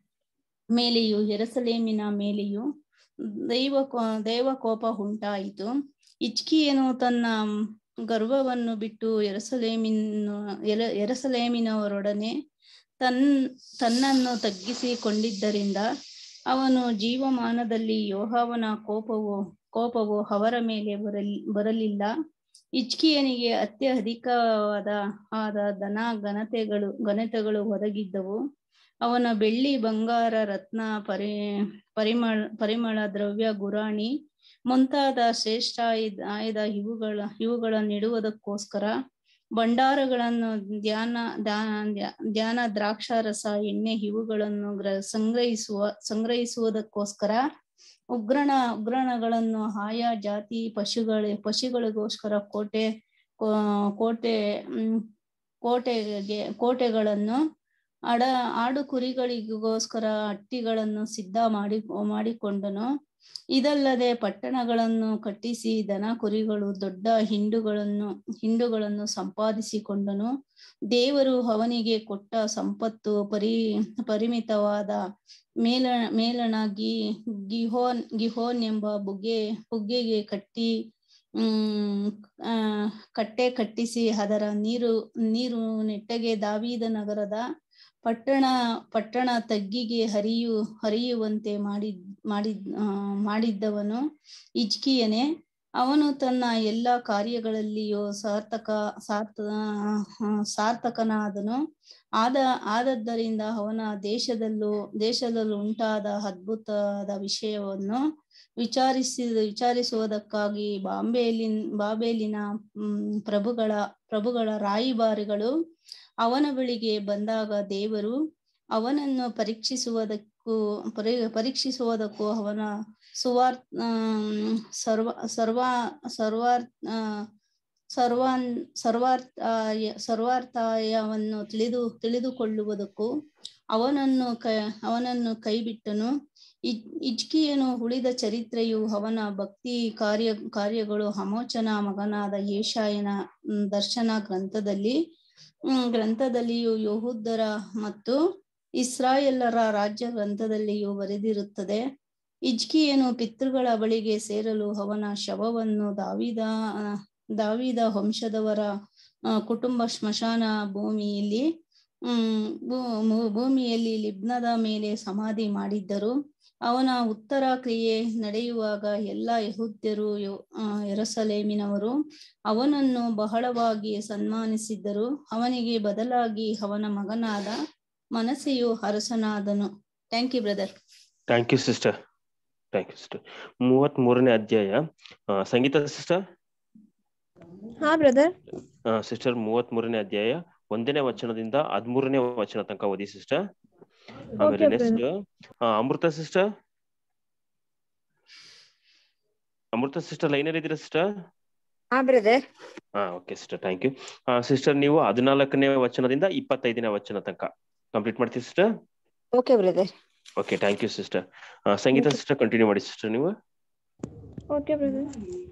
ಮೇಲೆಯೂ ಎರಸಲೇಮಿನ ಮೇಲೆಯೂ ದೈವ ದೈವ ಕೋಪ ಉಂಟಾಯಿತು ಇಚ್ಕಿಯನು ತನ್ನ ಗರ್ವವನ್ನು ಬಿಟ್ಟು ಎರಸಲೇಮಿನ ಎರ ಎರಸಲೇಮಿನವರೊಡನೆ ತನ್ ತನ್ನನ್ನು ತಗ್ಗಿಸಿಕೊಂಡಿದ್ದರಿಂದ ಅವನು ಜೀವಮಾನದಲ್ಲಿ ಯೋಹಾವನ ಕೋಪವು ಕೋಪವು ಅವರ ಮೇಲೆ ಬರಲಿ ಬರಲಿಲ್ಲ ಇಚ್ಕಿಯನಿಗೆ ಅತ್ಯಧಿಕವಾದ ಆದ ಧನ ಘನತೆಗಳು ಘನತೆಗಳು ಒದಗಿದ್ದವು ಅವನ ಬೆಳ್ಳಿ ಬಂಗಾರ ರತ್ನ ಪರಿ ಪರಿಮಳ ಪರಿಮಳ ದ್ರವ್ಯ ಗುರಾಣಿ ಮುಂತಾದ ಶ್ರೇಷ್ಠ ಆಯುಧ ಆಯುಧ ಇವುಗಳ ಇವುಗಳ ನೆಡುವುದಕ್ಕೋಸ್ಕರ ಭಂಡಾರಗಳನ್ನು ಧ್ಯಾನ ಧ್ಯಾನ ಧ್ಯಾನ ದ್ರಾಕ್ಷಾರಸ ಎಣ್ಣೆ ಇವುಗಳನ್ನು ಗ್ರ ಸಂಗ್ರಹಿಸುವ ಸಂಗ್ರಹಿಸುವುದಕ್ಕೋಸ್ಕರ ಉಗ್ರಣ ಉಗ್ರಣಗಳನ್ನು ಆಯಾ ಜಾತಿ ಪಶುಗಳ ಪಶುಗಳಿಗೋಸ್ಕರ ಕೋಟೆ ಕೋಟೆ ಹ್ಮ್ ಕೋಟೆಗೆ ಕೋಟೆಗಳನ್ನು ಅಡ ಆಡು ಕುರಿಗಳಿಗೋಸ್ಕರ ಹಟ್ಟಿಗಳನ್ನು ಸಿದ್ಧ ಮಾಡಿ ಮಾಡಿಕೊಂಡನು ಇದಲ್ಲದೆ ಪಟ್ಟಣಗಳನ್ನು ಕಟ್ಟಿಸಿ ದನ ಕುರಿಗಳು ದೊಡ್ಡ ಹಿಂಡುಗಳನ್ನು ಹಿಂಡುಗಳನ್ನು ಸಂಪಾದಿಸಿಕೊಂಡನು ದೇವರು ಅವನಿಗೆ ಕೊಟ್ಟ ಸಂಪತ್ತು ಪರಿ ಪರಿಮಿತವಾದ ಮೇಲ ಮೇಲಣಗಿ ಗಿಹೋನ್ ಗಿಹೋನ್ ಎಂಬ ಬುಗ್ಗೆ ಬುಗ್ಗೆಗೆ ಕಟ್ಟಿ ಹ್ಮ್ ಆ ಕಟ್ಟೆ ಕಟ್ಟಿಸಿ ಅದರ ನೀರು ನೀರು ನೆಟ್ಟಗೆ ದಾವೀದ ನಗರದ ಪಟ್ಟಣ ಪಟ್ಟಣ ತಗ್ಗಿಗೆ ಹರಿಯು ಹರಿಯುವಂತೆ ಮಾಡಿದ್ ಮಾಡಿದ್ ಮಾಡಿದ್ದವನು ಇಜ್ಕಿಯನೇ ಅವನು ತನ್ನ ಎಲ್ಲ ಕಾರ್ಯಗಳಲ್ಲಿಯೂ ಸಾರ್ಥಕ ಸಾರ್ಥ ಸಾರ್ಥಕನಾದನು ಆದ ಆದದ್ದರಿಂದ ಅವನ ದೇಶದಲ್ಲೂ ದೇಶದಲ್ಲೂ ಉಂಟಾದ ಅದ್ಭುತದ ವಿಷಯವನ್ನು ವಿಚಾರಿಸಿ ವಿಚಾರಿಸುವುದಕ್ಕಾಗಿ ಬಾಂಬೆಲಿನ್ ಬಾಬೇಲಿನ ಹ್ಮ್ ಪ್ರಭುಗಳ ಪ್ರಭುಗಳ ರಾಯಿಬಾರಿಗಳು ಅವನ ಬಳಿಗೆ ಬಂದಾಗ ದೇವರು ಅವನನ್ನು ಪರೀಕ್ಷಿಸುವುದಕ್ಕೂ ಪರಿ ಪರೀಕ್ಷಿಸುವುದಕ್ಕೂ ಅವನ ಸುವಾರ್ ಸರ್ವ ಸರ್ವ ಸರ್ವಾರ್ ಸರ್ವಾನ್ ಸರ್ವಾರ್ಥಾಯ ಸರ್ವಾರ್ಥಾಯವನ್ನು ತಿಳಿದು ತಿಳಿದುಕೊಳ್ಳುವುದಕ್ಕೂ ಅವನನ್ನು ಕ ಅವನನ್ನು ಕೈಬಿಟ್ಟನು ಇಜ್ ಇಜ್ಕಿಯನು ಉಳಿದ ಚರಿತ್ರೆಯು ಅವನ ಭಕ್ತಿ ಕಾರ್ಯ ಕಾರ್ಯಗಳು ಹಮೋಚನ ಮಗನಾದ ಯೇಷಾಯನ ಮ್, ದರ್ಶನ ಗ್ರಂಥದಲ್ಲಿ ಮ್, ಗ್ರಂಥದಲ್ಲಿಯೂ ಯಹೂದರ ಮತ್ತು ಇಸ್ರಾಯೇಲರ ರಾಜ್ಯ ಗ್ರಂಥದಲ್ಲಿಯೂ ಬರೆದಿರುತ್ತದೆ ಇಜ್ಕಿಯನು ಪಿತೃಗಳ ಬಳಿಗೆ ಸೇರಲು ಅವನ ಶವವನ್ನು ದಾವಿದ ದಾವಿದ ವಂಶದವರ ಆ, ಕುಟುಂಬ ಸ್ಮಶಾನ ಭೂಮಿಯಲ್ಲಿ ಹ್ಮ್ ಭೂ- ಭೂ- ಭೂಮಿಯಲ್ಲಿ ಲಿಬ್ನದ ಮೇಲೆ ಸಮಾಧಿ ಮಾಡಿದ್ದರು ಅವನ ಉತ್ತರ ಕ್ರಿಯೆ ನಡೆಯುವಾಗ ಎಲ್ಲ ಯಹೂದ್ಯರು ಯೊ- ಆ, ಯೆರೂಸಲೇಮಿನವರು ಅವನನ್ನು ಬಹಳವಾಗಿ ಸನ್ಮಾನಿಸಿದ್ದರು ಅವನಿಗೆ ಬದಲಾಗಿ ಅವನ ಮಗನಾದ ಮನಸ್ಸೆಯು ಅರಸನಾದನು thank you brother thank you sister thank you sister ಮೂವತ್ತ್ ಮೂರನೇ ಅಧ್ಯಾಯ ಆ, ಸಂಗೀತ ಸಿಸ್ಟರ್ ಹಾ ಬ್ರದರ್ ಸಿಸ್ಟರ್ ಮೂವತ್ತ್ ಮೂರನೇ ಅಧ್ಯಾಯ ಒಂದನೇ ವಚನದಿಂದ ಹದ್ಮೂರನೇ ವಚನ ತನಕ ಓದಿ ಸಿಸ್ಟರ್ ಆಮೇಲೆ Okay, next Amrutha sister Amrutha sister ಲೈನಲ್ಲಿ ಇದ್ದೀರಾ ಸಿಸ್ಟರ್ ಹಾ ಬ್ರದರ್ ಹಾ okay sister thank you sister ನೀವು ಹದಿನಾಲ್ಕನೇ ವಚನದಿಂದ ಇಪ್ಪತ್ತೈದನೇ ವಚನ ತನಕ ಕಂಪ್ಲೀಟ್ ಮಾಡ್ತೀವಿ sister okay brother okay thank you sister Sangeetha sister continue ಮಾಡಿ ಸಿಸ್ಟರ್ ನೀವು ಓಕೆ ಬ್ರದರ್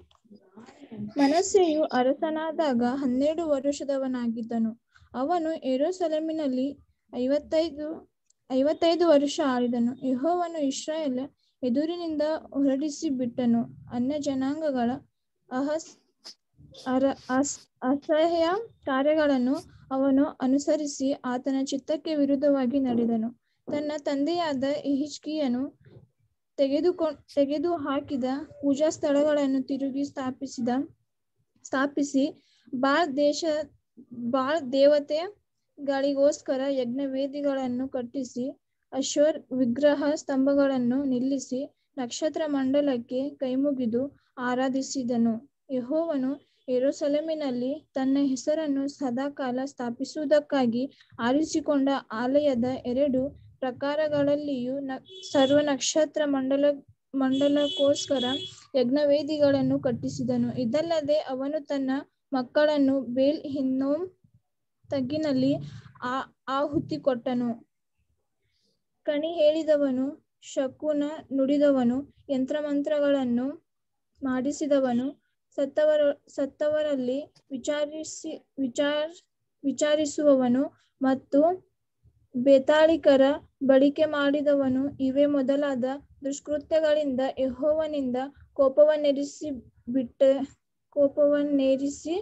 ಮನಸ್ಸೆಯು ಅರಸನಾದಾಗ ಹನ್ನೆರಡು ವರುಷದವನಾಗಿದ್ದನು ಅವನು ಯೆರೂಸಲೇಮಿನಲ್ಲಿ ಐವತ್ತೈದು ಐವತ್ತೈದು ವರ್ಷ ಆಳಿದನು ಯೆಹೋವನು ಇಸ್ರಾಯೇಲ್ ಎದುರಿನಿಂದ ಹೊರಡಿಸಿ ಬಿಟ್ಟನು ಅನ್ಯ ಜನಾಂಗಗಳ ಅಹಸ್ ಅರ ಅಸ್ ಅಸಹ್ಯ ಕಾರ್ಯಗಳನ್ನು ಅವನು ಅನುಸರಿಸಿ ಆತನ ಚಿತ್ತಕ್ಕೆ ವಿರುದ್ಧವಾಗಿ ನಡೆದನು ತನ್ನ ತಂದೆಯಾದ ಹಿಜ್ಕಿಯನು ತೆಗೆದುಕೊ ತೆಗೆದು ಹಾಕಿದ ಪೂಜಾ ಸ್ಥಳಗಳನ್ನು ತಿರುಗಿ ಸ್ಥಾಪಿಸಿದ ಸ್ಥಾಪಿಸಿ ಬಾಳ್ ದೇಶ ಬಾಳ್ ದೇವತೆಗಳಿಗೋಸ್ಕರ ಯಜ್ಞವೇದಿಗಳನ್ನು ಕಟ್ಟಿಸಿ ಅಶ್ವರ್ ವಿಗ್ರಹ ಸ್ತಂಭಗಳನ್ನು ನಿಲ್ಲಿಸಿ ನಕ್ಷತ್ರ ಮಂಡಲಕ್ಕೆ ಕೈಮುಗಿದು ಆರಾಧಿಸಿದನು ಯೆಹೋವನು ಯೆರೂಸಲೇಮಿನಲ್ಲಿ ತನ್ನ ಹೆಸರನ್ನು ಸದಾಕಾಲ ಸ್ಥಾಪಿಸುವುದಕ್ಕಾಗಿ ಆರಿಸಿಕೊಂಡ ಆಲಯದ ಎರಡು ಪ್ರಕಾರಗಳಲ್ಲಿಯೂ ನ ಸರ್ವ ನಕ್ಷತ್ರ ಮಂಡಲ ಮಂಡಲಕ್ಕೋಸ್ಕರ ಯಜ್ಞವೇದಿಗಳನ್ನು ಕಟ್ಟಿಸಿದನು ಇದಲ್ಲದೆ ಅವನು ತನ್ನ ಮಕ್ಕಳನ್ನು ಬೇಲ್ ಹಿನ್ನೋಮ್ ತಗ್ಗಿನಲ್ಲಿ ಆ ಆಹುತಿ ಕೊಟ್ಟನು ಕಣಿ ಹೇಳಿದವನು ಶಕುನ ನುಡಿದವನು ಯಂತ್ರಮಂತ್ರಗಳನ್ನು ಮಾಡಿಸಿದವನು ಸತ್ತವರ ಸತ್ತವರಲ್ಲಿ ವಿಚಾರಿಸಿ ವಿಚಾರ್ ವಿಚಾರಿಸುವವನು ಮತ್ತು ಬೇತಾಳಿಕರ ಬಳಿಕೆ ಮಾಡಿದವನು ಇವೇ ಮೊದಲಾದ ದುಷ್ಕೃತ್ಯಗಳಿಂದ ಯೆಹೋವನಿಂದ ಕೋಪವನ್ನೆರಿಸಿ ಬಿಟ್ಟ ಕೋಪವನ್ನೇರಿಸಿ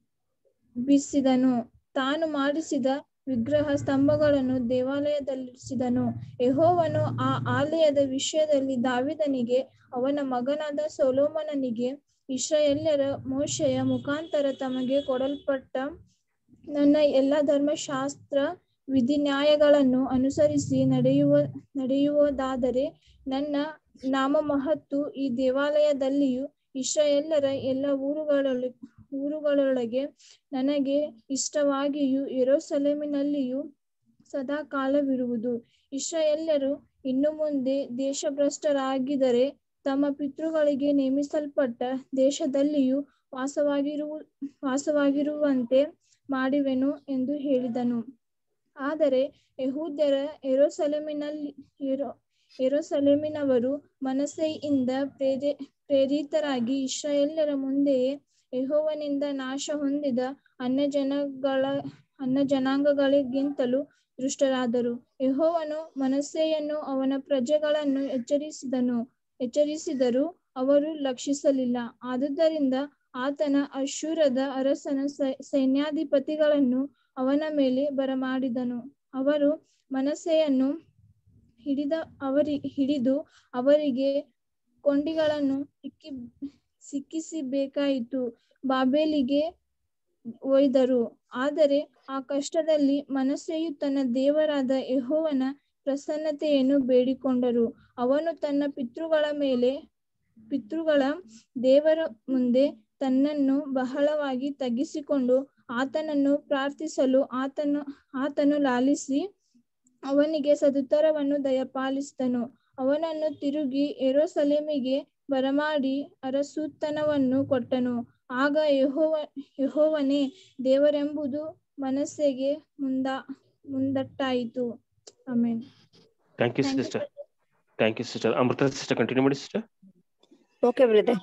ಬಿಸಿದನು ತಾನು ಮಾಡಿಸಿದ ವಿಗ್ರಹ ಸ್ತಂಭಗಳನ್ನು ದೇವಾಲಯದಲ್ಲಿರಿಸಿದನು ಯೆಹೋವನು ಆ ಆಲಯದ ವಿಷಯದಲ್ಲಿ ದಾವಿದನಿಗೆ ಅವನ ಮಗನಾದ ಸೊಲೋಮನನಿಗೆ ಇಸ್ರಾಯೇಲ್ಯರ ಮೋಶೆಯ ಮುಖಾಂತರ ತಮಗೆ ಕೊಡಲ್ಪಟ್ಟ ನನ್ನ ಎಲ್ಲ ಧರ್ಮಶಾಸ್ತ್ರ ವಿಧಿ ನ್ಯಾಯಗಳನ್ನು ಅನುಸರಿಸಿ ನಡೆಯುವ ನಡೆಯುವುದಾದರೆ ನನ್ನ ನಾಮ ಮಹತ್ತು ಈ ದೇವಾಲಯದಲ್ಲಿಯೂ ಇಸ್ರಾಯೇಲ್ಯರ ಎಲ್ಲ ಊರುಗಳಲ್ಲಿ ಊರುಗಳೊಳಗೆ ನನಗೆ ಇಷ್ಟವಾಗಿಯೂ ಯೆರೂಸಲೇಮಿನಲ್ಲಿಯೂ ಸದಾ ಕಾಲವಿರುವುದು ಇಸ್ರಾಯೇಲ್ಯರು ಇನ್ನು ಮುಂದೆ ದೇಶಭ್ರಷ್ಟರಾಗಿದ್ದರೆ ತಮ್ಮ ಪಿತೃಗಳಿಗೆ ನೇಮಿಸಲ್ಪಟ್ಟ ದೇಶದಲ್ಲಿಯೂ ವಾಸವಾಗಿರುವ ವಾಸವಾಗಿರುವಂತೆ ಮಾಡುವೆನು ಎಂದು ಹೇಳಿದನು ಆದರೆ ಯಹೂದ್ಯರ ಯೆರೂಸಲೇಮಿನಲ್ಲಿ ಯೆರೋ ಯೆರೂಸಲೇಮಿನವರು ಮನಸ್ಸೆಯಿಂದ ಪ್ರೇರೆ ಪ್ರೇರಿತರಾಗಿ ಇಸ್ರಾಯೇಲ್ಯರ ಮುಂದೆಯೇ ಯೆಹೋವನಿಂದ ನಾಶ ಹೊಂದಿದ ಅನ್ಯ ಜನಗಳ ಅನ್ಯ ಜನಾಂಗಗಳಿಗಿಂತಲೂ ದುಷ್ಟರಾದರು ಯೆಹೋವನು ಮನಸ್ಸೆಯನ್ನು ಅವನ ಪ್ರಜೆಗಳನ್ನು ಎಚ್ಚರಿಸಿದನು ಎಚ್ಚರಿಸಿದರೂ ಅವರು ಲಕ್ಷಿಸಲಿಲ್ಲ ಆದುದರಿಂದ ಆತನ ಅಶೂರದ ಅರಸನ ಸೈನ್ಯಾಧಿಪತಿಗಳನ್ನು ಅವನ ಮೇಲೆ ಬರಮಾಡಿದನು ಅವರು ಮನಸ್ಸೆಯನ್ನು ಹಿಡಿದ ಅವರಿ ಹಿಡಿದು ಅವರಿಗೆ ಕೊಂಡಿಗಳನ್ನು ಸಿಕ್ಕಿ ಸಿಕ್ಕಿಸಬೇಕಾಯಿತು ಬಾಬೇಲಿಗೆ ಒಯ್ದರು ಆದರೆ ಆ ಕಷ್ಟದಲ್ಲಿ ಮನಸ್ಸೆಯು ತನ್ನ ದೇವರಾದ ಯೆಹೋವನ ಪ್ರಸನ್ನತೆಯನ್ನು ಬೇಡಿಕೊಂಡರು ಅವನು ತನ್ನ ಪಿತೃಗಳ ಮೇಲೆ ಪಿತೃಗಳ ದೇವರ ಮುಂದೆ ತನ್ನನ್ನು ಬಹಳವಾಗಿ ತಗ್ಗಿಸಿಕೊಂಡು ಆತನನ್ನು ಪ್ರಾರ್ಥಿಸಲು ಆತನು ಆತನು ಲಾಲಿಸಿ ಅವನಿಗೆ ಸದುತ್ತರವನ್ನು ದಯಪಾಲಿಸಿದನು ಅವನನ್ನು ತಿರುಗಿ ಯೆರೂಸಲೇಮಿಗೆ ಬರಮಾಡಿ ಅರಸುತನವನ್ನು ಕೊಟ್ಟನು ಆಗ ಯೆಹೋವ ಯೆಹೋವನೇ ದೇವರೆಂಬುದು ಮನಸ್ಸೆಗೆ ಮುಂದ ಮುಂದಟ್ಟಾಯಿತು ಆಮೇನ್ thank you Thank you, sister thank you sister Amrutha sister continue ಮಾಡಿ ಸಿಸ್ಟರ್ ಓಕೆ ಬ್ರದರ್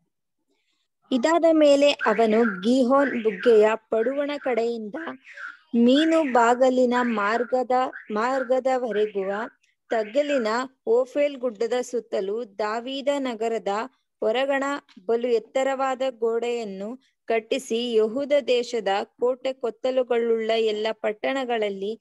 ಇದಾದ ಮೇಲೆ ಅವನು ಗೀಹೋನ್ ಬುಗ್ಗೆಯ ಪಡುವಣ ಕಡೆಯಿಂದ ಮೀನು ಬಾಗಲಿನ ಮಾರ್ಗದ ಮಾರ್ಗದವರೆಗುವ ತಗ್ಗಲಿನ ಓಫೇಲ್ ಗುಡ್ಡದ ಸುತ್ತಲೂ ದಾವೀದ ನಗರದ ಹೊರಗಣ ಬಲು ಎತ್ತರವಾದ ಗೋಡೆಯನ್ನು ಕಟ್ಟಿಸಿ ಯಹೂದ ದೇಶದ ಕೋಟೆ ಕೊತ್ತಲುಗಳುಳ್ಳ ಎಲ್ಲ ಪಟ್ಟಣಗಳಲ್ಲಿ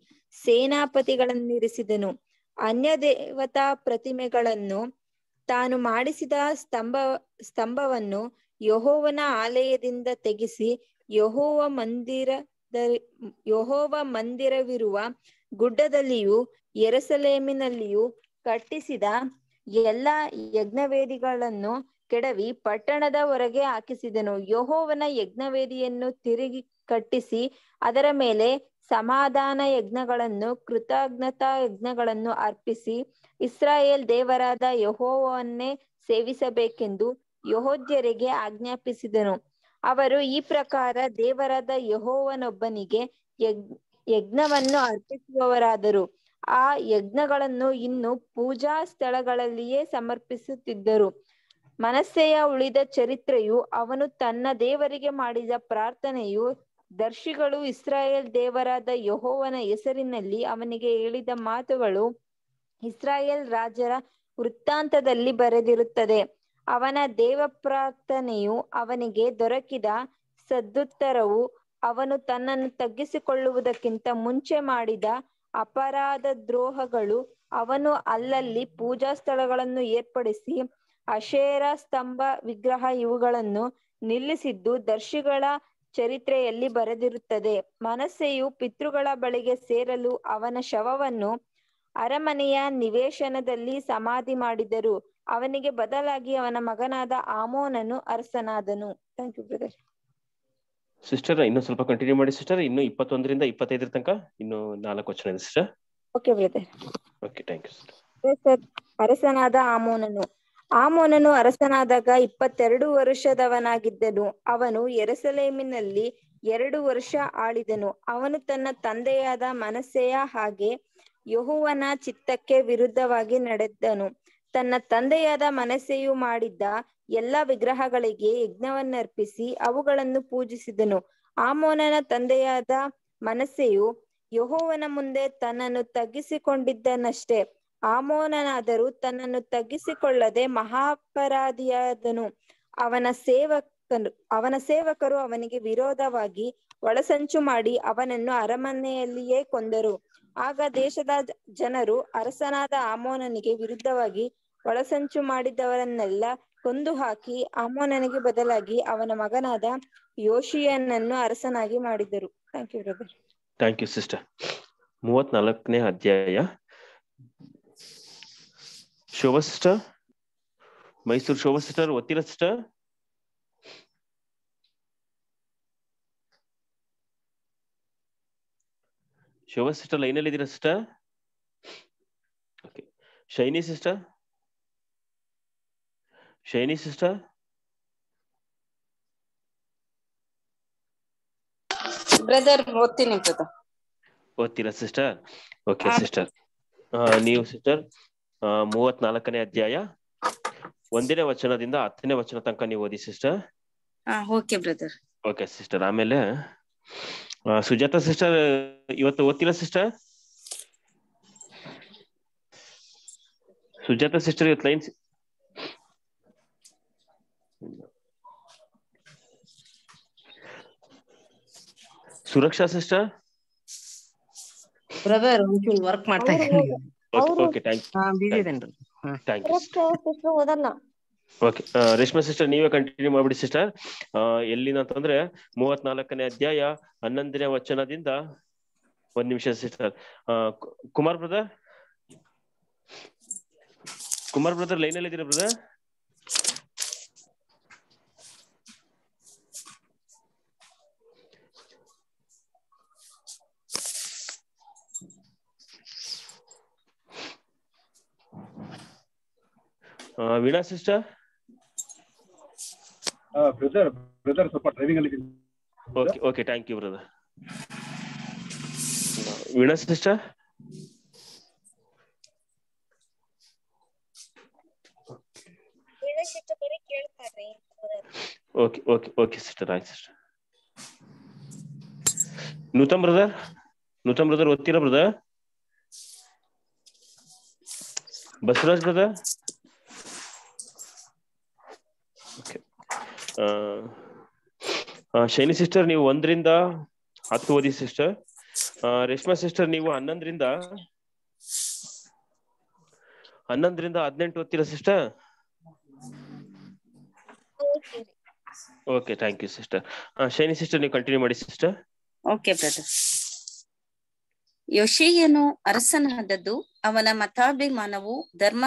ಸೇನಾಪತಿಗಳನ್ನಿರಿಸಿದನು ಅನ್ಯ ದೇವತಾ ಪ್ರತಿಮೆಗಳನ್ನು ತಾನು ಮಾಡಿಸಿದ ಸ್ತಂಭ ಸ್ತಂಭವನ್ನು ಯಹೋವನ ಆಲಯದಿಂದ ತೆಗೆಸಿ ಯಹೋವ ಮಂದಿರದ ಯಹೋವ ಮಂದಿರವಿರುವ ಗುಡ್ಡದಲ್ಲಿಯೂ ಯೆರೂಸಲೇಮಿನಲ್ಲಿಯೂ ಕಟ್ಟಿಸಿದ ಎಲ್ಲ ಯಜ್ಞವೇದಿಗಳನ್ನು ಕೆಡವಿ ಪಟ್ಟಣದ ಹೊರಗೆ ಹಾಕಿಸಿದನು ಯಹೋವನ ಯಜ್ಞವೇದಿಯನ್ನು ತಿರುಗಿ ಕಟ್ಟಿಸಿ ಅದರ ಮೇಲೆ ಸಮಾಧಾನ ಯಜ್ಞಗಳನ್ನು ಕೃತಜ್ಞತಾ ಯಜ್ಞಗಳನ್ನು ಅರ್ಪಿಸಿ ಇಸ್ರಾಯೇಲ್ ದೇವರಾದ ಯಹೋವನ್ನೇ ಸೇವಿಸಬೇಕೆಂದು ಯಹೋದ್ಯರಿಗೆ ಆಜ್ಞಾಪಿಸಿದನು ಅವರು ಈ ಪ್ರಕಾರ ದೇವರಾದ ಯಹೋವನೊಬ್ಬನಿಗೆ ಯಜ್ ಯಜ್ಞವನ್ನು ಅರ್ಪಿಸುವವರಾದರು ಆ ಯಜ್ಞಗಳನ್ನು ಇನ್ನು ಪೂಜಾ ಸ್ಥಳಗಳಲ್ಲಿಯೇ ಸಮರ್ಪಿಸುತ್ತಿದ್ದರು ಮನಸ್ಸೆಯ ಉಳಿದ ಚರಿತ್ರೆಯು ಅವನು ತನ್ನ ದೇವರಿಗೆ ಮಾಡಿದ ಪ್ರಾರ್ಥನೆಯು ದರ್ಶಿಗಳು ಇಸ್ರಾಯೇಲ್ ದೇವರಾದ ಯಹೋವನ ಹೆಸರಿನಲ್ಲಿ ಅವನಿಗೆ ಹೇಳಿದ ಮಾತುಗಳು ಇಸ್ರಾಯೇಲ್ ರಾಜರ ವೃತ್ತಾಂತದಲ್ಲಿ ಬರೆದಿರುತ್ತದೆ ಅವನ ದೇವ ಪ್ರಾರ್ಥನೆಯು ಅವನಿಗೆ ದೊರಕಿದ ಸದುತ್ತರವು ಅವನು ತನ್ನನ್ನು ತಗ್ಗಿಸಿಕೊಳ್ಳುವುದಕ್ಕಿಂತ ಮುಂಚೆ ಮಾಡಿದ ಅಪರಾಧ ದ್ರೋಹಗಳು ಅವನು ಅಲ್ಲಲ್ಲಿ ಪೂಜಾ ಸ್ಥಳಗಳನ್ನು ಏರ್ಪಡಿಸಿ ಅಶೇರ ಸ್ತಂಭ ವಿಗ್ರಹ ಇವುಗಳನ್ನು ನಿಲ್ಲಿಸಿದ್ದು ದರ್ಶಿಗಳ ಚರಿತ್ರೆಯಲ್ಲಿ ಬರೆದಿರುತ್ತದೆ ಮನಸ್ಸೆಯು ಪಿತೃಗಳ ಬಳಿಗೆ ಸೇರಲು ಅವನ ಶವವನ್ನು ಅರಮನೆಯ ನಿವೇಶನದಲ್ಲಿ ಸಮಾಧಿ ಮಾಡಿದರು ಅವನಿಗೆ ಬದಲಾಗಿ ಅವನ ಮಗನಾದ ಆಮೋನನು ಅರಸನಾದನು ಥ್ಯಾಂಕ್ ಯು ಬ್ರದರ್ ಸಿಸ್ಟರ್ ಇನ್ನು ಸ್ವಲ್ಪ ಕಂಟಿನ್ಯೂ ಮಾಡಿ ಸಿಸ್ಟರ್ ಇನ್ನು ಇಪ್ಪತ್ತೊಂದರಿಂದ ಇಪ್ಪತ್ತೈದರ ತನಕ ಇನ್ನು ನಾಲ್ಕು ವಚನ ಇದೆ sister okay brother okay thank you sister sir ಅರಸನಾದ ಆಮೋನನು ಆಮೋನನು ಅರಸನಾದಾಗ ಇಪ್ಪತ್ತೆರಡು ವರ್ಷದವನಾಗಿದ್ದನು ಅವನು ಯೆರೂಸಲೇಮಿನಲ್ಲಿ ಎರಡು ವರ್ಷ ಆಳಿದನು ಅವನು ತನ್ನ ತಂದೆಯಾದ ಮನಸ್ಸೆಯ ಹಾಗೆ ಯೆಹೋವನ ಚಿತ್ತಕ್ಕೆ ವಿರುದ್ಧವಾಗಿ ನಡೆದನು ತನ್ನ ತಂದೆಯಾದ ಮನಸ್ಸೆಯು ಮಾಡಿದ್ದ ಎಲ್ಲ ವಿಗ್ರಹಗಳಿಗೆ ಯಜ್ಞವನ್ನರ್ಪಿಸಿ ಅವುಗಳನ್ನು ಪೂಜಿಸಿದನು ಆಮೋನನ ತಂದೆಯಾದ ಮನಸ್ಸೆಯು ಯೆಹೋವನ ಮುಂದೆ ತನ್ನನ್ನು ತಗ್ಗಿಸಿಕೊಂಡಿದ್ದನಷ್ಟೇ ಆಮೋನನಾದರೂ ತನ್ನನ್ನು ತಗ್ಗಿಸಿಕೊಳ್ಳದೆ ಮಹಾಪರಾಧಿಯಾದನು ಅವನ ಸೇವಕನು ಅವನ ಸೇವಕರು ಅವನಿಗೆ ವಿರೋಧವಾಗಿ ಒಳಸಂಚು ಮಾಡಿ ಅವನನ್ನು ಅರಮನೆಯಲ್ಲಿಯೇ ಕೊಂದರು ಆಗ ದೇಶದ ಜ- ಜನರು ಅರಸನಾದ ಆಮೋನನಿಗೆ ವಿರುದ್ಧವಾಗಿ ಒಳಸಂಚು ಮಾಡಿದವರನ್ನೆಲ್ಲ ಕೊಂದು ಹಾಕಿ ಆಮೋನನಿಗೆ ಬದಲಾಗಿ ಅವನ ಮಗನಾದ ಯೋಶಿಯನನ್ನು ಅರಸನಾಗಿ ಮಾಡಿದರು thank you brother thank you sister ಮೂವತ್ನಾಲ್ಕನೇ ಅಧ್ಯಾಯ ಶೋಭಾ ಸಿಸ್ಟರ್ ಮೈಸೂರು ಶೋಭಾ ಸಿಸ್ಟರ್ ಒತ್ತಿರ ಸಿಸ್ಟರ್ ಶೋಭಾ ಸಿಸ್ಟರ್ ಲೈನಲ್ಲಿ ಇದ್ದೀರಾ sister okay Shiny sister Shiny sister brother ಓದ್ತೀನಿ ಬ್ರದರ್ ಓದ್ತೀರಾ ಸಿಸ್ಟರ್ ಓಕೆ ಹಾ. ಸಿಸ್ಟರ್ ನೀವು ಸಿಸ್ಟರ್ ಮೂವತ್ನಾಲ್ಕನೇ ಅಧ್ಯಾಯ ಒಂದನೇ ವಚನದಿಂದ ಹತ್ತನೇ ವಚನ ತನಕ ನೀವು ಓದಿ ಸಿಸ್ಟರ್ ಹಾ ಓಕೆ ಬ್ರದರ್ ಓಕೆ ಸಿಸ್ಟರ್ ಆಮೇಲೆ ಆ, ಸುಜಾತ ಸಿಸ್ಟರ್ ಇವತ್ತು ಓದ್ತಿಲ್ಲ ಸಿಸ್ಟರ್ ಸುಜಾತ ಸಿಸ್ಟರ್ ಇವತ್ತು ಲೈನ್ ಸುರಕ್ಷಾ ಸಿಸ್ಟರ್ ಬ್ರದರ್ ಒಂಚೂರು ವರ್ಕ್ ಮಾಡ್ತಾ ಇದ್ದೀನಿ ಅವ್ರು- ಓಕೆ ಥ್ಯಾಂಕ್ ಹಾ ಬಿಸಿ ಇದೇನ್ರಿ ಥ್ಯಾಂಕ್ ಯು ಸಿಸ್ಟರ್ ಓದಲ್ಲ ಓಕೆ ರೇಷ್ಮಾ ಸಿಸ್ಟರ್ ನೀವೇ ಕಂಟಿನ್ಯೂ ಮಾಡ್ಬಿಡಿ ಸಿಸ್ಟರ್ ಎಲ್ಲಿನ ಅಂತಂದ್ರೆ ಮೂವತ್ನಾಲ್ಕನೇ ಅಧ್ಯಾಯ ಹನ್ನೊಂದನೇ ವಚನದಿಂದ ಒಂದ್ ನಿಮಿಷ sister Kumar brother Kumar brother line ಅಲ್ಲಿ ಇದ್ದೀರಾ brother Veena sister brother brother ಸ್ವಲ್ಪ ಡ್ರೈವಿಂಗ್ ಅಲ್ಲಿ ಇದ್ದೀನಿ. Okay okay thank you brother Veena sister okay okay okay sister ಆಯ್ತು sister Nutan brother Nutan brother ಓದ್ತೀರಾ brother Basavaraj brother okay Shiny sister ನೀವು ಒಂದರಿಂದ ಹತ್ತು ಓದಿ ಸಿಸ್ಟರ್ ರೇಷ್ಮಾ ಸಿಸ್ಟರ್ ನೀವು ಹನ್ನೊಂದರಿಂದ ಹನ್ನೊಂದರಿಂದ ಹದಿನೆಂಟು ಓದ್ತೀರಾ sister okay thank you sister Shiny sister ನೀವು ಕಂಟಿನ್ಯೂ ಮಾಡಿ ಸಿಸ್ಟರ್ ಓಕೆ ಬ್ರದರ್ ಯೋಶೇಯನು ಅರಸನಾದದ್ದು ಅವನ ಮತಾಭಿಮಾನವು ಧರ್ಮ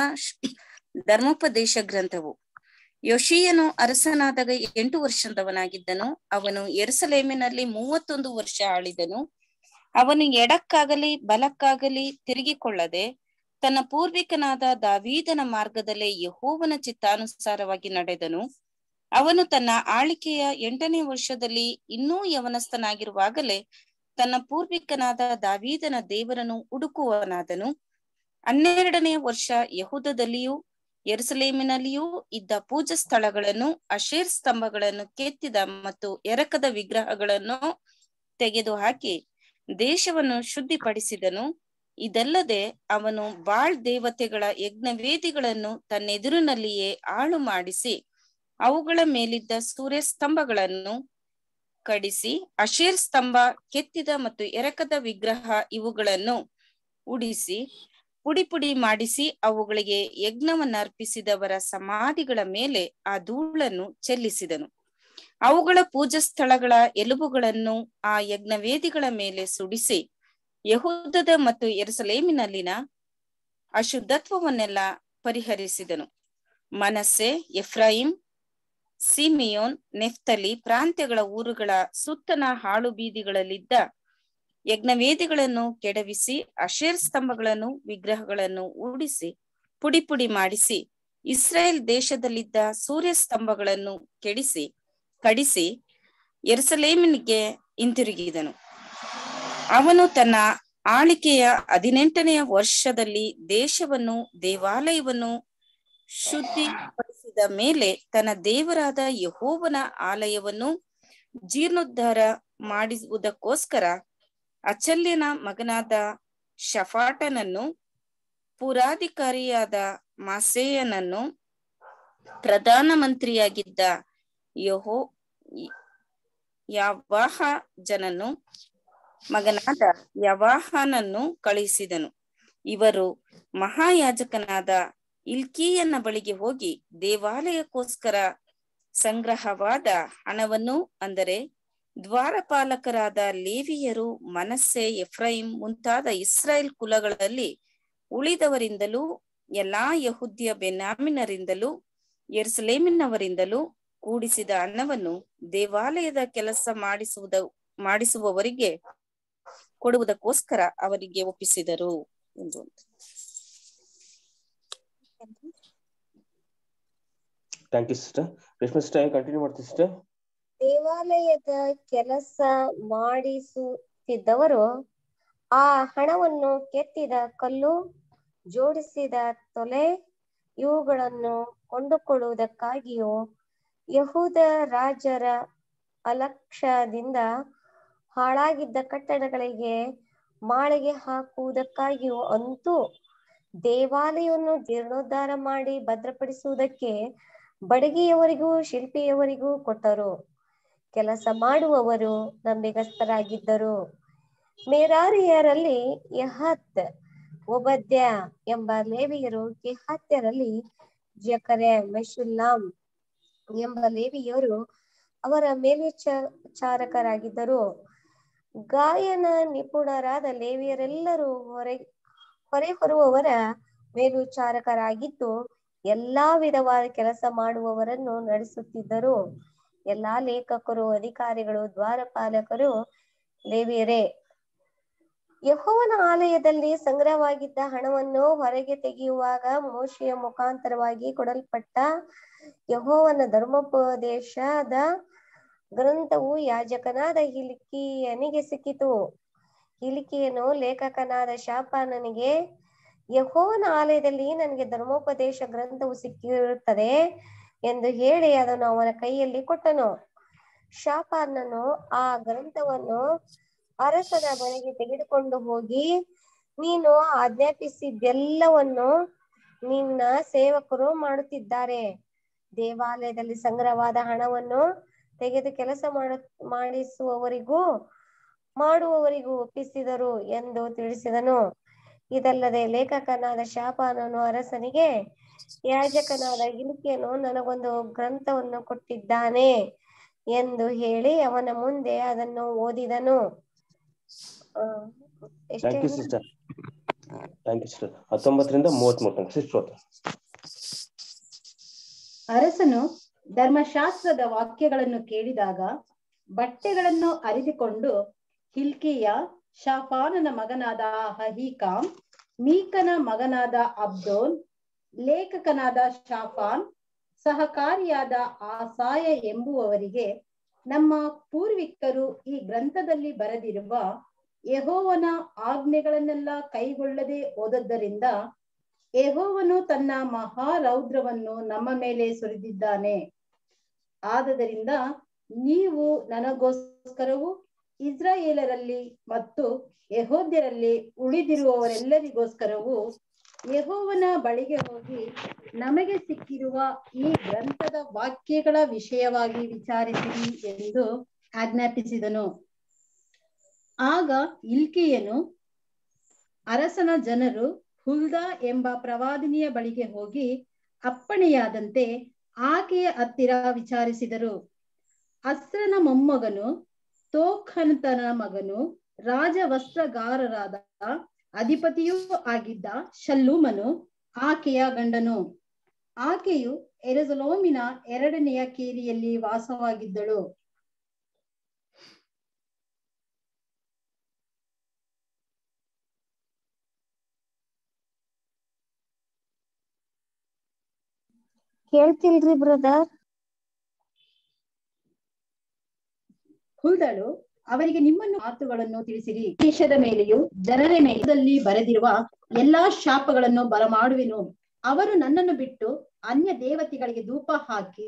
ಧರ್ಮೋಪದೇಶ ಗ್ರಂಥವು ಯೋಶೀಯನು ಅರಸನಾದಾಗ ಎಂಟು ವರ್ಷದವನಾಗಿದ್ದನು ಅವನು ಎರುಸಲೇಮಿನಲ್ಲಿ ಮೂವತ್ತೊಂದು ವರ್ಷ ಆಳಿದನು ಅವನು ಎಡಕ್ಕಾಗಲಿ ಬಲಕ್ಕಾಗಲಿ ತಿರುಗಿಕೊಳ್ಳದೆ ತನ್ನ ಪೂರ್ವಿಕನಾದ ದಾವೀದನ ಮಾರ್ಗದಲ್ಲೇ ಯಹೋವನ ಚಿತ್ತಾನುಸಾರವಾಗಿ ನಡೆದನು ಅವನು ತನ್ನ ಆಳಿಕೆಯ ಎಂಟನೇ ವರ್ಷದಲ್ಲಿ ಇನ್ನೂ ಯವನಸ್ಥನಾಗಿರುವಾಗಲೇ ತನ್ನ ಪೂರ್ವಿಕನಾದ ದಾವೀದನ ದೇವರನ್ನು ಹುಡುಕುವವನಾದನು ಹನ್ನೆರಡನೇ ವರ್ಷ ಯಹೂದದಲ್ಲಿಯೂ ಯೆರೂಸಲೇಮಿನಲ್ಲಿಯೂ ಇದ್ದ ಪೂಜಾ ಸ್ಥಳಗಳನ್ನು ಅಶೇರ್ ಸ್ತಂಭಗಳನ್ನು ಕೆತ್ತಿದ ಮತ್ತು ಎರಕದ ವಿಗ್ರಹಗಳನ್ನು ತೆಗೆದುಹಾಕಿ ದೇಶವನ್ನು ಶುದ್ಧಿಪಡಿಸಿದನು ಇದಲ್ಲದೆ ಅವನು ಬಾಳ್ ದೇವತೆಗಳ ಯಜ್ಞವೇದಿಗಳನ್ನು ತನ್ನೆದುರಿನಲ್ಲಿಯೇ ಹಾಳು ಮಾಡಿಸಿ ಅವುಗಳ ಮೇಲಿದ್ದ ಸೂರ್ಯ ಸ್ತಂಭಗಳನ್ನು ಕಡಿಸಿ ಅಶೇರ್ ಸ್ತಂಭ ಕೆತ್ತಿದ ಮತ್ತು ಎರಕದ ವಿಗ್ರಹ ಇವುಗಳನ್ನು ಉಡಿಸಿ ಪುಡಿ ಪುಡಿ ಮಾಡಿಸಿ ಅವುಗಳಿಗೆ ಯಜ್ಞವನ್ನು ಅರ್ಪಿಸಿದವರ ಸಮಾಧಿಗಳ ಮೇಲೆ ಆ ಧೂಳನ್ನು ಚೆಲ್ಲಿಸಿದನು ಅವುಗಳ ಪೂಜಾ ಸ್ಥಳಗಳ ಎಲುಬುಗಳನ್ನು ಆ ಯಜ್ಞವೇದಿಗಳ ಮೇಲೆ ಸುಡಿಸಿ ಯಹೂದದ ಮತ್ತು ಎರುಸಲೇಮಿನಲ್ಲಿನ ಅಶುದ್ಧತ್ವವನ್ನೆಲ್ಲ ಪರಿಹರಿಸಿದನು ಮನಸ್ಸೆ ಎಫ್ರಾಯಿಂ ಸಿಮಿಯೋನ್ ನೆಫ್ತಲಿ ಪ್ರಾಂತ್ಯಗಳ ಊರುಗಳ ಸುತ್ತನ ಹಾಳು ಬೀದಿಗಳಲ್ಲಿದ್ದ ಯಜ್ಞವೇದಿಗಳನ್ನು ಕೆಡವಿಸಿ ಅಶೇರ್ ಸ್ತಂಭಗಳನ್ನು ವಿಗ್ರಹಗಳನ್ನು ಉಡಿಸಿ ಪುಡಿ ಪುಡಿ ಮಾಡಿಸಿ ಇಸ್ರೇಲ್ ದೇಶದಲ್ಲಿದ್ದ ಸೂರ್ಯ ಸ್ತಂಭಗಳನ್ನು ಕೆಡಿಸಿ ಕಡಿಸಿ ಎರುಸಲೇಮಿನಿಗೆ ಹಿಂತಿರುಗಿದನು ಅವನು ತನ್ನ ಆಳಿಕೆಯ ಹದಿನೆಂಟನೆಯ ವರ್ಷದಲ್ಲಿ ದೇಶವನ್ನು ದೇವಾಲಯವನ್ನು ಶುದ್ಧಿಪಡಿಸಿದ ಮೇಲೆ ತನ್ನ ದೇವರಾದ ಯಹೋವನ ಆಲಯವನ್ನು ಜೀರ್ಣೋದ್ಧಾರ ಮಾಡಿಸುವುದಕ್ಕೋಸ್ಕರ ಅಚಲ್ಯನ ಮಗನಾದ ಶಫಾಟನನ್ನು ಪುರಾಧಿಕಾರಿಯಾದ ಮಾಸೇಯನನ್ನು ಪ್ರಧಾನ ಮಂತ್ರಿಯಾಗಿದ್ದ ಯಹೋ ಯವಾಹ ಜನನು ಮಗನಾದ ಯವಾಹನನ್ನು ಕಳುಹಿಸಿದನು ಇವರು ಮಹಾಯಾಜಕನಾದ ಇಲ್ಕೀಯನ ಬಳಿಗೆ ಹೋಗಿ ದೇವಾಲಯಕ್ಕೋಸ್ಕರ ಸಂಗ್ರಹವಾದ ಹಣವನ್ನು ಅಂದರೆ ದ್ವಾರಪಾಲಕರಾದ ಲೇವಿಯರು ಮನಸ್ಸೆ ಎಫ್ರೈಮ್ ಮುಂತಾದ ಇಸ್ರಾಯೇಲ್ ಕುಲಗಳಲ್ಲಿ ಉಳಿದವರಿಂದಲೂ ಎಲ್ಲಾ ಯಹುದ್ಯ ಬೆನಾಮಿನರಿಂದಲೂ ಯೆರೂಸಲೇಮಿನವರಿಂದಲೂ ಕೂಡಿಸಿದ ಹಣವನ್ನು ದೇವಾಲಯದ ಕೆಲಸ ಮಾಡಿಸುವುದ ಮಾಡಿಸುವವರಿಗೆ ಕೊಡುವುದಕ್ಕೋಸ್ಕರ ಅವರಿಗೆ ಒಪ್ಪಿಸಿದರು ಎಂದು thank you sister Reshma sister continue ಮಾಡ್ತೀವಿ ಸಿಸ್ಟರ್ ದೇವಾಲಯದ ಕೆಲಸ ಮಾಡಿಸುತ್ತಿದ್ದವರು ಆ ಹಣವನ್ನು ಕೆತ್ತಿದ ಕಲ್ಲು ಜೋಡಿಸಿದ ತೊಲೆ ಇವುಗಳನ್ನು ಕೊಂಡುಕೊಳ್ಳುವುದಕ್ಕಾಗಿಯೂ ಯಹೂದ ರಾಜರ ಅಲಕ್ಷ್ಯದಿಂದ ಹಾಳಾಗಿದ್ದ ಕಟ್ಟಡಗಳಿಗೆ ಮಾಳಿಗೆ ಹಾಕುವುದಕ್ಕಾಗಿಯೂ ಅಂತೂ ದೇವಾಲಯವನ್ನು ಜೀರ್ಣೋದ್ಧಾರ ಮಾಡಿ ಭದ್ರಪಡಿಸುವುದಕ್ಕೆ ಬಡಗಿಯವರಿಗೂ ಶಿಲ್ಪಿಯವರಿಗೂ ಕೊಟ್ಟರು ಕೆಲಸ ಮಾಡುವವರು ನಂಬಿಗಸ್ತರಾಗಿದ್ದರು ಮೇರಾರಿಯರಲ್ಲಿ ಯಹತ್ ಒಬದ್ಯ ಎಂಬ ಲೇವಿಯರು ಕೆಹಾತ್ಯರಲ್ಲಿ ಜಕರೆ ಮೆಶುಲ್ಲಾಮ್ ಎಂಬ ಲೇವಿಯರು ಅವರ ಮೇಲ್ವಿಚಾರಕರಾಗಿದ್ದರು ಗಾಯನ ನಿಪುಣರಾದ ಲೇವಿಯರೆಲ್ಲರೂ ಹೊರೆ ಹೊರೆ ಹೊರುವವರ ಮೇಲ್ವಿಚಾರಕರಾಗಿದ್ದು ಎಲ್ಲಾ ವಿಧವಾದ ಕೆಲಸ ಮಾಡುವವರನ್ನು ನಡೆಸುತ್ತಿದ್ದರು ಎಲ್ಲಾ ಲೇಖಕರು ಅಧಿಕಾರಿಗಳು ದ್ವಾರಪಾಲಕರು ಲೇವಿಯರೇ ಯೆಹೋವನ ಆಲಯದಲ್ಲಿ ಸಂಗ್ರಹವಾಗಿದ್ದ ಹಣವನ್ನು ಹೊರಗೆ ತೆಗೆಯುವಾಗ ಮೋಶೆಯ ಮುಖಾಂತರವಾಗಿ ಕೊಡಲ್ಪಟ್ಟ ಯೆಹೋವನ ಧರ್ಮೋಪದೇಶದ ಗ್ರಂಥವು ಯಾಜಕನಾದ ಹಿಲ್ಕೀಯನಿಗೆ ಸಿಕ್ಕಿತು ಹಿಲ್ಕಿಯನು ಲೇಖಕನಾದ ಶಾಪಾನನಿಗೆ ಯೆಹೋವನ ಆಲಯದಲ್ಲಿ ನನಗೆ ಧರ್ಮೋಪದೇಶ ಗ್ರಂಥವು ಸಿಕ್ಕಿರುತ್ತದೆ ಎಂದು ಹೇಳಿ ಅದನ್ನು ಅವನ ಕೈಯಲ್ಲಿ ಕೊಟ್ಟನು ಶಾಪಾನನು ಆ ಗ್ರಂಥವನ್ನು ಅರಸನ ಮನೆಗೆ ತೆಗೆದುಕೊಂಡು ಹೋಗಿ ನೀನು ಆಜ್ಞಾಪಿಸಿದ್ದೆಲ್ಲವನ್ನು ನಿನ್ನ ಸೇವಕರು ಮಾಡುತ್ತಿದ್ದಾರೆ ದೇವಾಲಯದಲ್ಲಿ ಸಂಗ್ರಹವಾದ ಹಣವನ್ನು ತೆಗೆದು ಕೆಲಸ ಮಾಡ ಮಾಡಿಸುವವರಿಗೂ ಮಾಡುವವರಿಗೂ ಒಪ್ಪಿಸಿದರು ಎಂದು ತಿಳಿಸಿದನು ಇದಲ್ಲದೆ ಲೇಖಕನಾದ ಶಾಪಾನನು ಅರಸನಿಗೆ ಯಾಜಕನಾದ ಹಿಲ್ಕಿಯನು ನನಗೊಂದು ಗ್ರಂಥವನ್ನು ಕೊಟ್ಟಿದ್ದಾನೆ ಎಂದು ಹೇಳಿ ಅವನ ಮುಂದೆ ಅದನ್ನು ಓದಿದನು ಆ, ಎಷ್ಟೇ thank you sister thank you sister ಹತ್ತೊಂಬತ್ತರಿಂದ ಮೂವತ್ಮೂರು ತನಕ ಸಿಸ್ಟರ್ ಅರಸನು ಧರ್ಮಶಾಸ್ತ್ರದ ವಾಕ್ಯಗಳನ್ನು ಕೇಳಿದಾಗ ಬಟ್ಟೆಗಳನ್ನು ಅರಿದುಕೊಂಡು ಹಿಲ್ಕಿಯ ಶಾಫಾನನ ಮಗನಾದ ಅಹೀಕಾಮ್ ಮೀಕನ ಮಗನಾದ ಅಬ್ದೋನ್ ಲೇಖಕನಾದ ಶಾಫಾನ್ ಸಹಕಾರಿಯಾದ ಆಸಾಯ ಎಂಬುವವರಿಗೆ ನಮ್ಮ ಪೂರ್ವಿಕರು ಈ ಗ್ರಂಥದಲ್ಲಿ ಬರೆದಿರುವ ಯೆಹೋವನ ಆಜ್ಞೆಗಳನ್ನೆಲ್ಲ ಕೈಗೊಳ್ಳದೆ ಹೋದದ್ದರಿಂದ ಯೆಹೋವನು ತನ್ನ ಮಹಾರೌದ್ರವನ್ನು ನಮ್ಮ ಮೇಲೆ ಸುರಿದಿದ್ದಾನೆ ಆದದರಿಂದ ನೀವು ನನಗೋಸ್ಕರವೂ ಇಸ್ರಾಯೇಲರಲ್ಲಿ ಮತ್ತು ಯಹೋದ್ಯರಲ್ಲಿ ಉಳಿದಿರುವವರೆಲ್ಲರಿಗೋಸ್ಕರವೂ ಯೆಹೋವನ ಬಳಿಗೆ ಹೋಗಿ ನಮಗೆ ಸಿಕ್ಕಿರುವ ಈ ಗ್ರಂಥದ ವಾಕ್ಯಗಳ ವಿಷಯವಾಗಿ ವಿಚಾರಿಸಿರಿ ಎಂದು ಆಜ್ಞಾಪಿಸಿದನು ಆಗ ಇಲ್ಕಿಯನು ಅರಸನ ಜನರು ಹುಲ್ದ ಎಂಬ ಪ್ರವಾದಿನಿಯ ಬಳಿಗೆ ಹೋಗಿ ಅಪ್ಪಣೆಯಾದಂತೆ ಆಕೆಯ ಹತ್ತಿರ ವಿಚಾರಿಸಿದರು ಅಸ್ರನ ಮೊಮ್ಮಗನು ತೋಖಂತನ ಮಗನು ರಾಜವಸ್ತ್ರಗಾರರಾದ ಅಧಿಪತಿಯೂ ಆಗಿದ್ದ ಶಲ್ಲೂಮನು ಆಕೆಯ ಗಂಡನು ಆಕೆಯು ಎರೆಸಲೋಮಿನ ಎರಡನೆಯ ಕೇರಿಯಲ್ಲಿ ವಾಸವಾಗಿದ್ದಳು ಕೇಳ್ತಿಲ್ರಿ ಬ್ರದರ್ ಹುಲ್ದಳು ಅವರಿಗೆ ನಿಮ್ಮನ್ನು ಮಾತುಗಳನ್ನು ತಿಳಿಸಿರಿ ದೇಶದ ಮೇಲೆಯೂ ಜನರ ಮೇಲದಲ್ಲಿ ಬರೆದಿರುವ ಎಲ್ಲಾ ಶಾಪಗಳನ್ನು ಬರಮಾಡುವೆನು ಅವರು ನನ್ನನ್ನು ಬಿಟ್ಟು ಅನ್ಯ ದೇವತೆಗಳಿಗೆ ಧೂಪ ಹಾಕಿ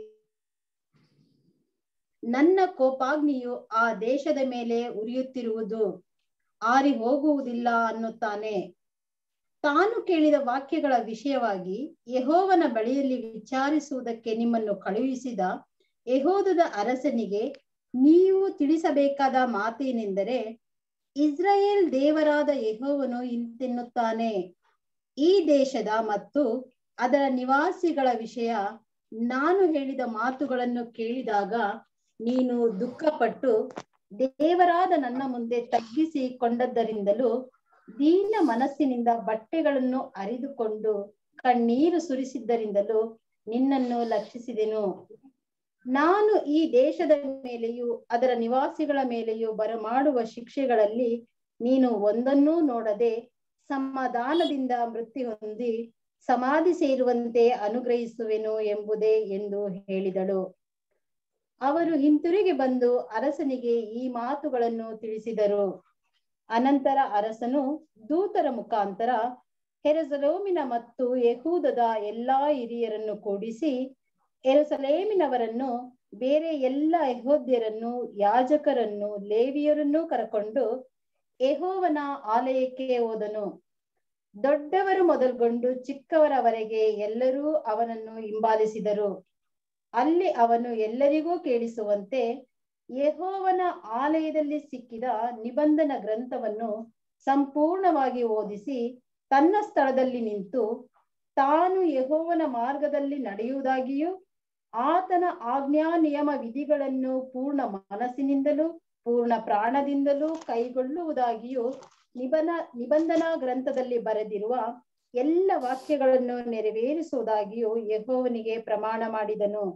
ನನ್ನ ಕೋಪಾಗ್ನಿಯು ಆ ದೇಶದ ಮೇಲೆ ಉರಿಯುತ್ತಿರುವುದು ಆರಿ ಹೋಗುವುದಿಲ್ಲ ಅನ್ನುತ್ತಾನೆ ತಾನು ಕೇಳಿದ ವಾಕ್ಯಗಳ ವಿಷಯವಾಗಿ ಯೆಹೋವನ ಬಳಿಯಲ್ಲಿ ವಿಚಾರಿಸುವುದಕ್ಕೆ ನಿಮ್ಮನ್ನು ಕಳುಹಿಸಿದ ಯೆಹೋದದ ಅರಸನಿಗೆ ನೀವು ತಿಳಿಸಬೇಕಾದ ಮಾತೇನೆಂದರೆ ಇಸ್ರಾಯೇಲ್ ದೇವರಾದ ಯೆಹೋವನು ಇಂತೆನ್ನುತ್ತಾನೆ ಈ ದೇಶದ ಮತ್ತು ಅದರ ನಿವಾಸಿಗಳ ವಿಷಯ ನಾನು ಹೇಳಿದ ಮಾತುಗಳನ್ನು ಕೇಳಿದಾಗ ನೀನು ದುಃಖಪಟ್ಟು ದೇವರಾದ ನನ್ನ ಮುಂದೆ ತಗ್ಗಿಸಿಕೊಂಡದ್ದರಿಂದಲೂ ದೀನ ಮನಸ್ಸಿನಿಂದ ಬಟ್ಟೆಗಳನ್ನು ಅರಿದುಕೊಂಡು ಕಣ್ಣೀರು ಸುರಿಸಿದ್ದರಿಂದಲೂ ನಿನ್ನನ್ನು ಲಕ್ಷಿಸಿದೆನು ನಾನು ಈ ದೇಶದ ಮೇಲೆಯೂ ಅದರ ನಿವಾಸಿಗಳ ಮೇಲೆಯೂ ಬರಮಾಡುವ ಶಿಕ್ಷೆಗಳಲ್ಲಿ ನೀನು ಒಂದನ್ನೂ ನೋಡದೆ ಸಮಾಧಾನದಿಂದ ಮೃತ್ಯು ಹೊಂದಿ ಸಮಾಧಿ ಸೇರುವಂತೆ ಅನುಗ್ರಹಿಸುವೆನು ಎಂಬುದೇ ಎಂದು ಹೇಳಿದಳು ಅವರು ಹಿಂತಿರುಗಿ ಬಂದು ಅರಸನಿಗೆ ಈ ಮಾತುಗಳನ್ನು ತಿಳಿಸಿದರು ಅನಂತರ ಅರಸನು ದೂತರ ಮುಖಾಂತರ ಹೆರಸಲೋಮಿನ ಮತ್ತು ಯಹೂದದ ಎಲ್ಲಾ ಹಿರಿಯರನ್ನು ಕೂಡಿಸಿ ಎರುಸಲೇಮಿನವರನ್ನು ಬೇರೆ ಎಲ್ಲ ಯಹೋದ್ಯರನ್ನು ಯಾಜಕರನ್ನು ಲೇವಿಯರನ್ನು ಕರಕೊಂಡು ಯೆಹೋವನ ಆಲಯಕ್ಕೆ ಹೋದನು ದೊಡ್ಡವರು ಮೊದಲ್ಗೊಂಡು ಚಿಕ್ಕವರವರೆಗೆ ಎಲ್ಲರೂ ಅವನನ್ನು ಹಿಂಬಾಲಿಸಿದರು ಅಲ್ಲಿ ಅವನು ಎಲ್ಲರಿಗೂ ಕೇಳಿಸುವಂತೆ ಯೆಹೋವನ ಆಲಯದಲ್ಲಿ ಸಿಕ್ಕಿದ ನಿಬಂಧನ ಗ್ರಂಥವನ್ನು ಸಂಪೂರ್ಣವಾಗಿ ಓದಿಸಿ ತನ್ನ ಸ್ಥಳದಲ್ಲಿ ನಿಂತು ತಾನು ಯೆಹೋವನ ಮಾರ್ಗದಲ್ಲಿ ನಡೆಯುವುದಾಗಿಯೂ ಆತನ ಆಜ್ಞಾ ನಿಯಮ ವಿಧಿಗಳನ್ನು ಪೂರ್ಣ ಮನಸ್ಸಿನಿಂದಲೂ ಪೂರ್ಣ ಪ್ರಾಣದಿಂದಲೂ ಕೈಗೊಳ್ಳುವುದಾಗಿಯೂ ನಿಬನ ನಿಬಂಧನಾ ಗ್ರಂಥದಲ್ಲಿ ಬರೆದಿರುವ ಎಲ್ಲ ವಾಕ್ಯಗಳನ್ನು ನೆರವೇರಿಸುವುದಾಗಿಯೂ ಯೆಹೋವನಿಗೆ ಪ್ರಮಾಣ ಮಾಡಿದನು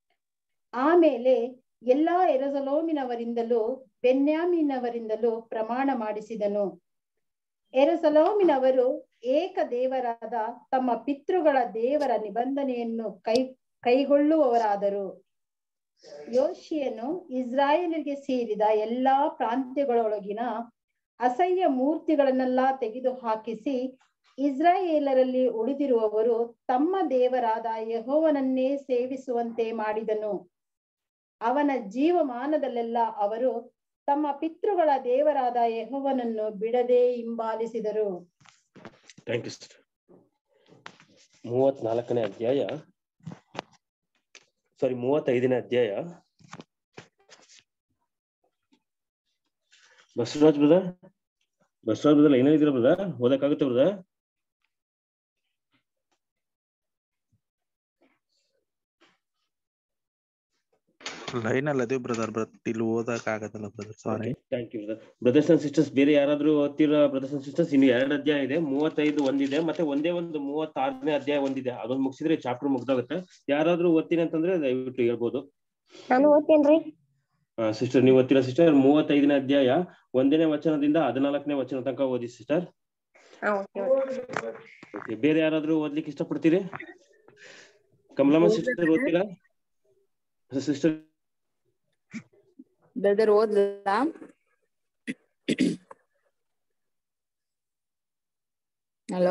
ಆಮೇಲೆ ಎಲ್ಲಾ ಎರಸಲೋಮಿನವರಿಂದಲೂ ಬೆನ್ಯಾಮಿನವರಿಂದಲೂ ಪ್ರಮಾಣ ಮಾಡಿಸಿದನು ಎರುಸಲೇಮಿನವರು ಏಕ ದೇವರಾದ ತಮ್ಮ ಪಿತೃಗಳ ದೇವರ ನಿಬಂಧನೆಯನ್ನು ಕೈ ಕೈಗೊಳ್ಳುವವರಾದರು ಯೋಶಿಯನು ಇಸ್ರಾಯೇಲಿಗೆ ಸೇರಿದ ಎಲ್ಲಾ ಪ್ರಾಂತ್ಯಗಳೊಳಗಿನ ಅಸಹ್ಯ ಮೂರ್ತಿಗಳನ್ನೆಲ್ಲ ತೆಗೆದು ಹಾಕಿಸಿ ಇಸ್ರಾಯೇಲರಲ್ಲಿ ಉಳಿದಿರುವವರು ತಮ್ಮ ದೇವರಾದ ಯೆಹೋವನನ್ನೇ ಸೇವಿಸುವಂತೆ ಮಾಡಿದನು ಅವನ ಜೀವಮಾನದಲ್ಲೆಲ್ಲ ಅವರು ತಮ್ಮ ಪಿತೃಗಳ ದೇವರಾದ ಯೆಹೋವನನ್ನು ಬಿಡದೆ ಹಿಂಬಾಲಿಸಿದರು ಥ್ಯಾಂಕ್ ಯು ಸರ್ ಮೂವತ್ನಾಲ್ಕನೇ ಅಧ್ಯಾಯ ಸಾರಿ ಮೂವತ್ತೈದನೇ ಅಧ್ಯಾಯ ಬಸವರಾಜ್ ಬ್ರದರ್ ಬಸವರಾಜ್ ಬ್ರದರ್ ಏನಿದ್ದೀರಾ ಬ್ರದರ್ ಓದಕ್ಕಾಗುತ್ತೆ ಬ್ರದರ್ ಲೈನ್ ಅಲ್ಲಿ ಅದೇ ಬ್ರದರ್ ಬಟ್ ಇಲ್ಲಿ ಓದಕ್ ಆಗತ್ತಲ್ಲ brother sorry thank you brother brothers and sisters ಬೇರೆ ಯಾರಾದ್ರೂ ಓದ್ತಿರೋ ಬ್ರದರ್ಸ್ ಅಂಡ್ ಸಿಸ್ಟರ್ಸ್ ಇನ್ನು ಎರಡು ಅಧ್ಯಾಯ ಇದೆ ಮೂವತ್ತೈದು ಒಂದಿದೆ ಮತ್ತೆ ಒಂದೇ ಒಂದು ಮೂವತ್ತಾರನೇ ಅಧ್ಯಾಯ ಒಂದಿದೆ ಅದೊಂದು ಮುಗಿಸಿದ್ರೆ ಚಾಪ್ಟರ್ ಮುಗ್ದೋಗುತ್ತೆ ಯಾರಾದ್ರೂ ಓದ್ತೀನಿ ಅಂತಂದ್ರೆ ದಯವಿಟ್ಟು ಹೇಳ್ಬೋದು ನಾನು ಓದ್ತೇನ್ರಿ ಸಿಸ್ಟರ್ ನೀವು ಓದ್ತಿರೋ ಸಿಸ್ಟರ್ ಮೂವತ್ತೈದನೇ ಅಧ್ಯಾಯ ಒಂದನೇ ವಚನದಿಂದ ಹದಿನಾಲ್ಕನೇ ವಚನ ತನಕ ಓದಿ ಸಿಸ್ಟರ್ ಹಾ ಓಕೆ ಬೇರೆ ಯಾರಾದ್ರೂ ಓದ್ಲಿಕ್ಕೆ ಇಷ್ಟಪಡ್ತೀರಿ ಕಮಲಮ್ಮ ಸಿಸ್ಟರ್ ಓದ್ತೀರಾ ಸಿಸ್ಟರ್ ಬ್ರದರ್ ಓದ್ಲಾ ಹಲೋ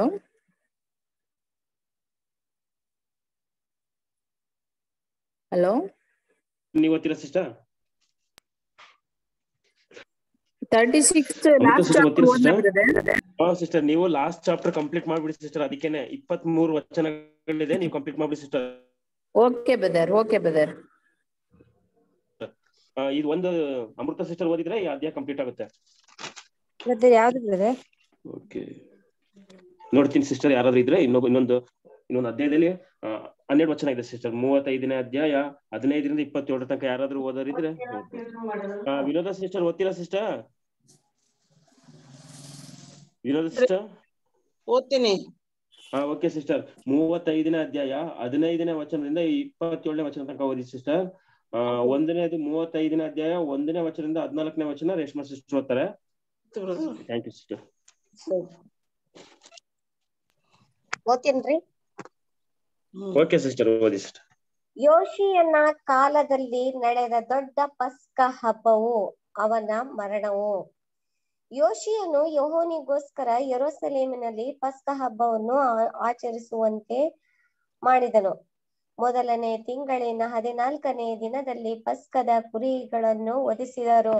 ಹಲೋ ನೀವು ಓದ್ತೀರಾ sister thirty six Amrutha last sister chapter ಓದ್ತೀರಾ ಓದ್ಲಾ ಸಿಸ್ಟರ್ ಬ್ರದರ್ ಹಾ ಸಿಸ್ಟರ್ ನೀವು ಲಾಸ್ಟ್ ಚಾಪ್ಟರ್ ಕಂಪ್ಲೀಟ್ ಮಾಡ್ಬಿಡಿ ಸಿಸ್ಟರ್ ಅದಕ್ಕೇನೆ ಇಪ್ಪತ್ತ್ ಮೂರು ವಚನಗಳಿದೆ ನೀವು ಕಂಪ್ಲೀಟ್ ಮಾಡ್ಬಿಡಿ sister okay brother okay brother ಇದು ಒಂದು ಅಮೃತ ಸಿಸ್ಟರ್ ಓದಿದ್ರೆ ಈ ಅಧ್ಯಾಯ ಕಂಪ್ಲೀಟ್ ಆಗುತ್ತೆ ಬ್ರದರ್ ಯಾವ್ದು ಬ್ರದರ್ ಓಕೆ ನೋಡ್ತೀನಿ ಸಿಸ್ಟರ್ ಯಾರಾದ್ರೂ ಇದ್ರೆ ಇನ್ನೊಬ್ಬ ಇನ್ನೊಂದು ಇನ್ನೊಂದು ಅಧ್ಯಾಯದಲ್ಲಿ ಆ, ಹನ್ನೆರಡು ವಚನ ಇದೆ ಸಿಸ್ಟರ್ ಮೂವತ್ತೈದನೇ ಅಧ್ಯಾಯ ಹದಿನೈದರಿಂದ ಇಪ್ಪತ್ತೇಳರ ತನಕ ಯಾರಾದ್ರೂ ಓದೋರಿದ್ರೆ ಆ, ವಿನೋದ ಸಿಸ್ಟರ್ ಓದ್ತೀರಾ ಸಿಸ್ಟರ್ ವಿನೋದ ಸಿಸ್ಟರ್ ಓದ್ತೀನಿ ಹಾ ಓಕೆ ಸಿಸ್ಟರ್ ಮೂವತ್ತೈದನೇ ಅಧ್ಯಾಯ ಹದಿನೈದನೇ ವಚನದಿಂದ ಇಪ್ಪತ್ತೇಳನೇ ವಚನ ತನಕ ಓದಿ ಸಿಸ್ಟರ್ ಆ ಒಂದನೇದು ಮೂವತ್ತೈದನೇ ಅಧ್ಯಾಯ ಒಂದನೇ ವಚನದಿಂದ ಹದಿನಾಲ್ಕನೇ ವಚನ ರೇಷ್ಮಾ ಸಿಸ್ಟರ್ ಓದ್ತಾರೆ ಥ್ಯಾಂಕ್ ಯು ಸಿಸ್ಟರ್ ಓದ್ತೇನ್ರಿ ಓಕೆ ಸಿಸ್ಟರ್ ಓದಿ ಸಿಸ್ಟರ್ ಯೋಶಿಯನ ಕಾಲದಲ್ಲಿ ನಡೆದ ದೊಡ್ಡ ಪಸ್ಕ ಹಬ್ಬವು ಅವನ ಮರಣವು ಯೋಶಿಯನು ಯಹೋನಿಗೋಸ್ಕರ ಯೆರೂಸಲೇಮಿನಲ್ಲಿ ಪಸ್ಕ ಹಬ್ಬವನ್ನು ಆ- ಆಚರಿಸುವಂತೆ ಮಾಡಿದನು ಮೊದಲನೇ ತಿಂಗಳಿನ ಹದಿನಾಲ್ಕನೇ ದಿನದಲ್ಲಿ ಪಸ್ಕದ ಕುರಿಗಳನ್ನು ವಧಿಸಿದರು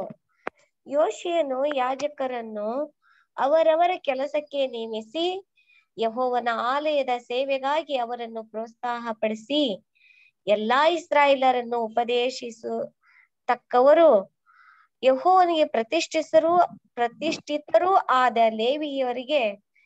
ಯೋಶಿಯನು ಯಾಜಕರನ್ನು ಅವರವರ ಕೆಲಸಕ್ಕೆ ನೇಮಿಸಿ ಯಹೋವನ ಆಲಯದ ಸೇವೆಗಾಗಿ ಅವರನ್ನು ಪ್ರೋತ್ಸಾಹಪಡಿಸಿ ಎಲ್ಲಾ ಇಸ್ರಾಯೇಲರನ್ನು ಉಪದೇಶಿಸು ತಕ್ಕವರು ಯಹೋವನಿಗೆ ಪ್ರತಿಷ್ಠಿಸರು ಪ್ರತಿಷ್ಠಿತರೂ ಆದ ಲೇವಿಯವರಿಗೆ